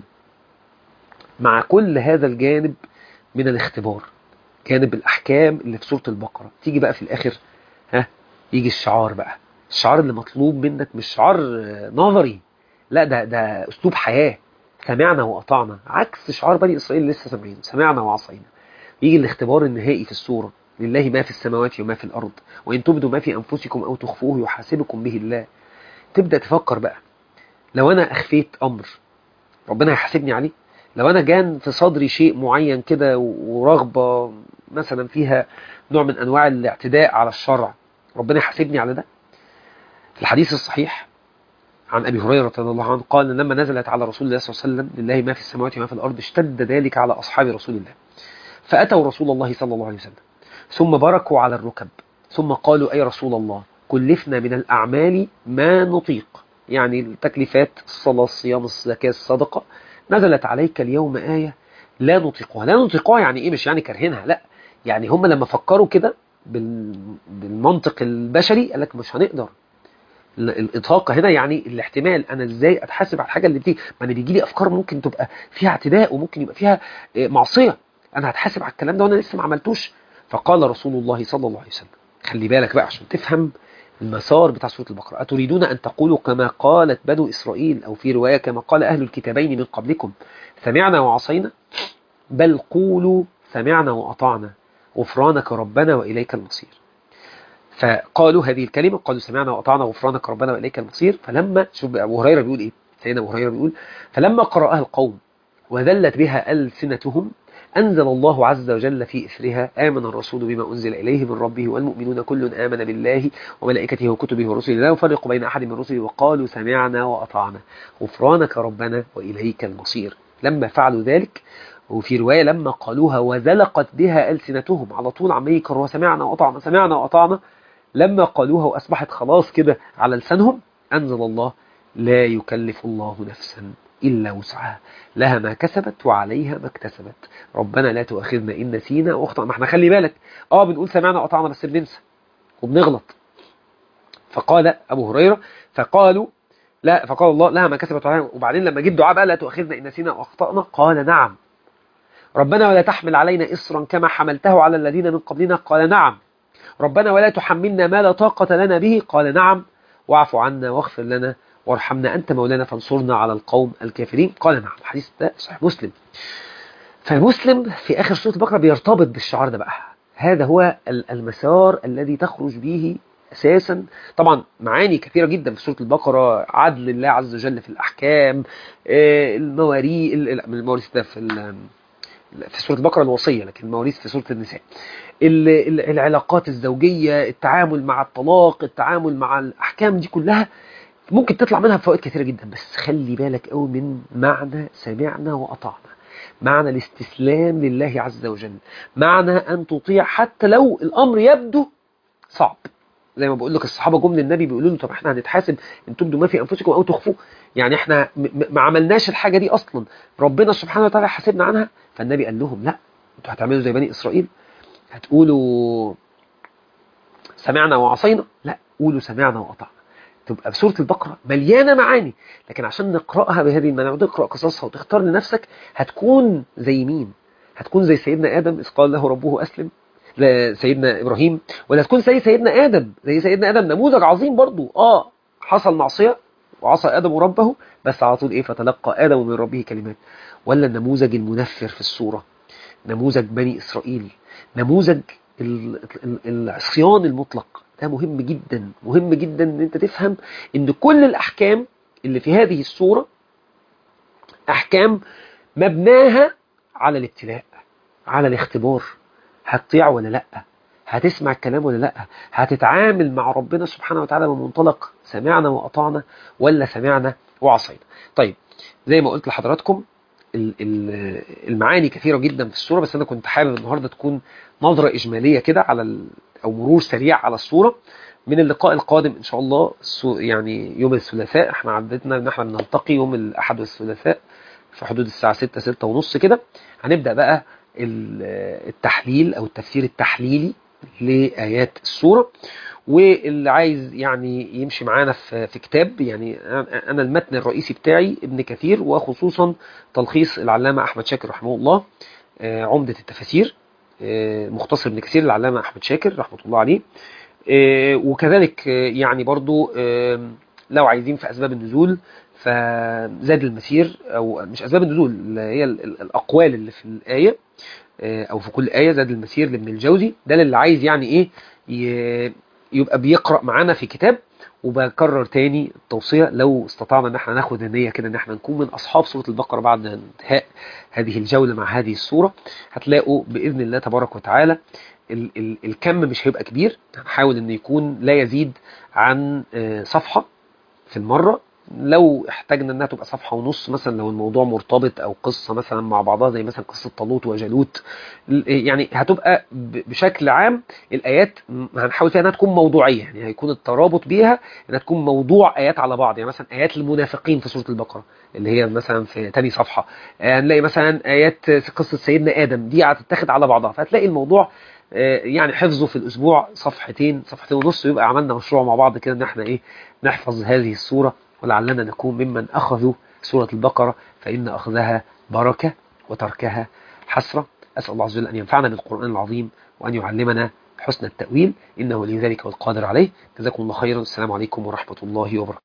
مع كل هذا الجانب من الاختبار جانب الاحكام اللي في سوره البقره تيجي بقى في الاخر ها يجي الشعار بقى الشعار اللي مطلوب منك مش شعار آه، نظري لا ده ده اسلوب حياه سمعنا واطعنا عكس شعار بني اسرائيل لسه سامعين سمعنا وعصينا يجي الاختبار النهائي في السوره لله ما في السماوات وما في الارض وان تبدوا ما في انفسكم او تخفوه يحاسبكم به الله تبدا تفكر بقى لو انا اخفيت امر ربنا هيحاسبني عليه لو انا جان في صدري شيء معين كده ورغبه مثلا فيها نوع من انواع الاعتداء على الشرع ربنا يحاسبني على ده في الحديث الصحيح عن أبي هريرة رضي الله عنه قال لما نزلت على رسول الله صلى الله عليه وسلم لله ما في السماوات وما في الأرض اشتد ذلك على أصحاب رسول الله فأتوا رسول الله صلى الله عليه وسلم ثم بركوا على الركب ثم قالوا أي رسول الله كلفنا من الأعمال ما نطيق يعني التكليفات الصلاة الصيام الزكاة الصدقة نزلت عليك اليوم آية لا نطيقها لا نطيقها يعني إيه مش يعني كرهنها لا يعني هم لما فكروا كده بالمنطق البشري قال لك مش هنقدر الإطاقة هنا يعني الاحتمال أنا إزاي أتحاسب على الحاجة اللي بتيجي ما أنا بيجي لي أفكار ممكن تبقى فيها اعتداء وممكن يبقى فيها معصية أنا هتحاسب على الكلام ده وأنا لسه ما عملتوش فقال رسول الله صلى الله عليه وسلم خلي بالك بقى عشان تفهم المسار بتاع سورة البقرة أتريدون أن تقولوا كما قالت بنو إسرائيل أو في رواية كما قال أهل الكتابين من قبلكم سمعنا وعصينا بل قولوا سمعنا وأطعنا غفرانك ربنا وإليك المصير فقالوا هذه الكلمة قالوا سمعنا وأطعنا غفرانك ربنا وإليك المصير فلما شوف أبو هريرة بيقول إيه سيدنا أبو هريرة بيقول فلما قرأها القوم وذلت بها ألسنتهم أنزل الله عز وجل في إثرها آمن الرسول بما أنزل إليه من ربه والمؤمنون كل آمن بالله وملائكته وكتبه ورسله لا يفرق بين أحد من رسله وقالوا سمعنا وأطعنا غفرانك ربنا وإليك المصير لما فعلوا ذلك وفي رواية لما قالوها وزلقت بها ألسنتهم على طول عمال يكرروا سمعنا وأطعنا سمعنا وأطعنا لما قالوها وأصبحت خلاص كده على لسانهم أنزل الله لا يكلف الله نفسا إلا وسعها لها ما كسبت وعليها ما اكتسبت ربنا لا تؤاخذنا إن نسينا واخطأنا ما احنا خلي بالك اه بنقول سمعنا وقطعنا بس بننسى وبنغلط فقال أبو هريرة فقالوا لا فقال الله لها ما كسبت وعليها وبعدين لما جه الدعاء بقى لا تؤاخذنا إن نسينا واخطأنا قال نعم ربنا ولا تحمل علينا إصرا كما حملته على الذين من قبلنا قال نعم ربنا ولا تحملنا ما لا طاقة لنا به قال نعم واعف عنا واغفر لنا وارحمنا أنت مولانا فانصرنا على القوم الكافرين قال نعم الحديث ده صحيح مسلم فمسلم في آخر سورة البقرة بيرتبط بالشعار ده بقى هذا هو المسار الذي تخرج به أساسا طبعا معاني كثيرة جدا في سورة البقرة عدل الله عز وجل في الأحكام المواريث المواريث ده في في سورة البقرة الوصية لكن المواريث في سورة النساء العلاقات الزوجية التعامل مع الطلاق التعامل مع الأحكام دي كلها ممكن تطلع منها فوائد كثيرة جدا بس خلي بالك قوي من معنى سمعنا وأطعنا معنى الاستسلام لله عز وجل معنى أن تطيع حتى لو الأمر يبدو صعب زي ما بقول لك الصحابة جم للنبي بيقولوا له طب احنا هنتحاسب ان تبدوا ما في انفسكم او تخفوه يعني احنا ما عملناش الحاجة دي اصلا ربنا سبحانه وتعالى حاسبنا عنها فالنبي قال لهم لا انتوا هتعملوا زي بني اسرائيل هتقولوا سمعنا وعصينا لا قولوا سمعنا وأطعنا تبقى في سورة البقرة مليانة معاني لكن عشان نقرأها بهذه المعنى وتقرأ قصصها وتختار لنفسك هتكون زي مين هتكون زي سيدنا آدم إذ قال له ربه أسلم سيدنا إبراهيم ولا تكون زي سيدنا آدم زي سيدنا آدم نموذج عظيم برضو آه حصل معصية وعصى آدم ربه بس على طول إيه فتلقى آدم من ربه كلمات ولا النموذج المنفر في الصورة نموذج بني إسرائيل نموذج العصيان المطلق ده مهم جدا مهم جدا ان انت تفهم ان كل الاحكام اللي في هذه الصورة احكام مبناها على الابتلاء على الاختبار هتطيع ولا لا هتسمع الكلام ولا لا هتتعامل مع ربنا سبحانه وتعالى من منطلق سمعنا وأطعنا ولا سمعنا وعصينا طيب زي ما قلت لحضراتكم المعاني كثيرة جدا في الصورة بس أنا كنت حابب النهاردة تكون نظرة إجمالية كده على أو مرور سريع على الصورة من اللقاء القادم إن شاء الله يعني يوم الثلاثاء احنا عدتنا إن احنا بنلتقي يوم الأحد والثلاثاء في حدود الساعة 6 6 ونص كده هنبدأ بقى التحليل أو التفسير التحليلي لآيات السورة واللي عايز يعني يمشي معانا في في كتاب يعني انا المتن الرئيسي بتاعي ابن كثير وخصوصا تلخيص العلامه احمد شاكر رحمه الله عمده التفاسير مختصر ابن كثير العلامه احمد شاكر رحمه الله عليه وكذلك يعني برضو لو عايزين في اسباب النزول فزاد المسير او مش اسباب النزول اللي هي الاقوال اللي في الايه او في كل ايه زاد المسير لابن الجوزي ده اللي عايز يعني ايه يبقى بيقرأ معانا في كتاب وبكرر تاني التوصية لو استطعنا ان احنا ناخد النية كده ان احنا نكون من اصحاب سورة البقرة بعد انتهاء هذه الجولة مع هذه السورة هتلاقوا بإذن الله تبارك وتعالى ال ال الكم مش هيبقى كبير هنحاول ان يكون لا يزيد عن آه، صفحة في المرة لو احتاجنا انها تبقى صفحة ونص مثلا لو الموضوع مرتبط او قصة مثلا مع بعضها زي مثلا قصة طالوت وجالوت ل- يعني هتبقى ب- بشكل عام الايات م- هنحاول فيها انها تكون موضوعية يعني هيكون الترابط بيها انها تكون موضوع ايات على بعض يعني مثلا ايات المنافقين في سورة البقرة اللي هي مثلا في تاني صفحة آه، هنلاقي مثلا ايات قصة سيدنا ادم دي هتتاخد على بعضها فهتلاقي الموضوع آه، يعني حفظه في الاسبوع صفحتين صفحتين ونص ويبقى عملنا مشروع مع بعض كده ان احنا ايه نحفظ هذه السورة ولعلنا نكون ممن اخذوا سورة البقرة فان اخذها بركة وتركها حسرة اسال الله عز وجل ان ينفعنا بالقرآن العظيم وان يعلمنا حسن التأويل انه لذلك والقادر عليه جزاكم الله خيرا السلام عليكم ورحمة الله وبركاته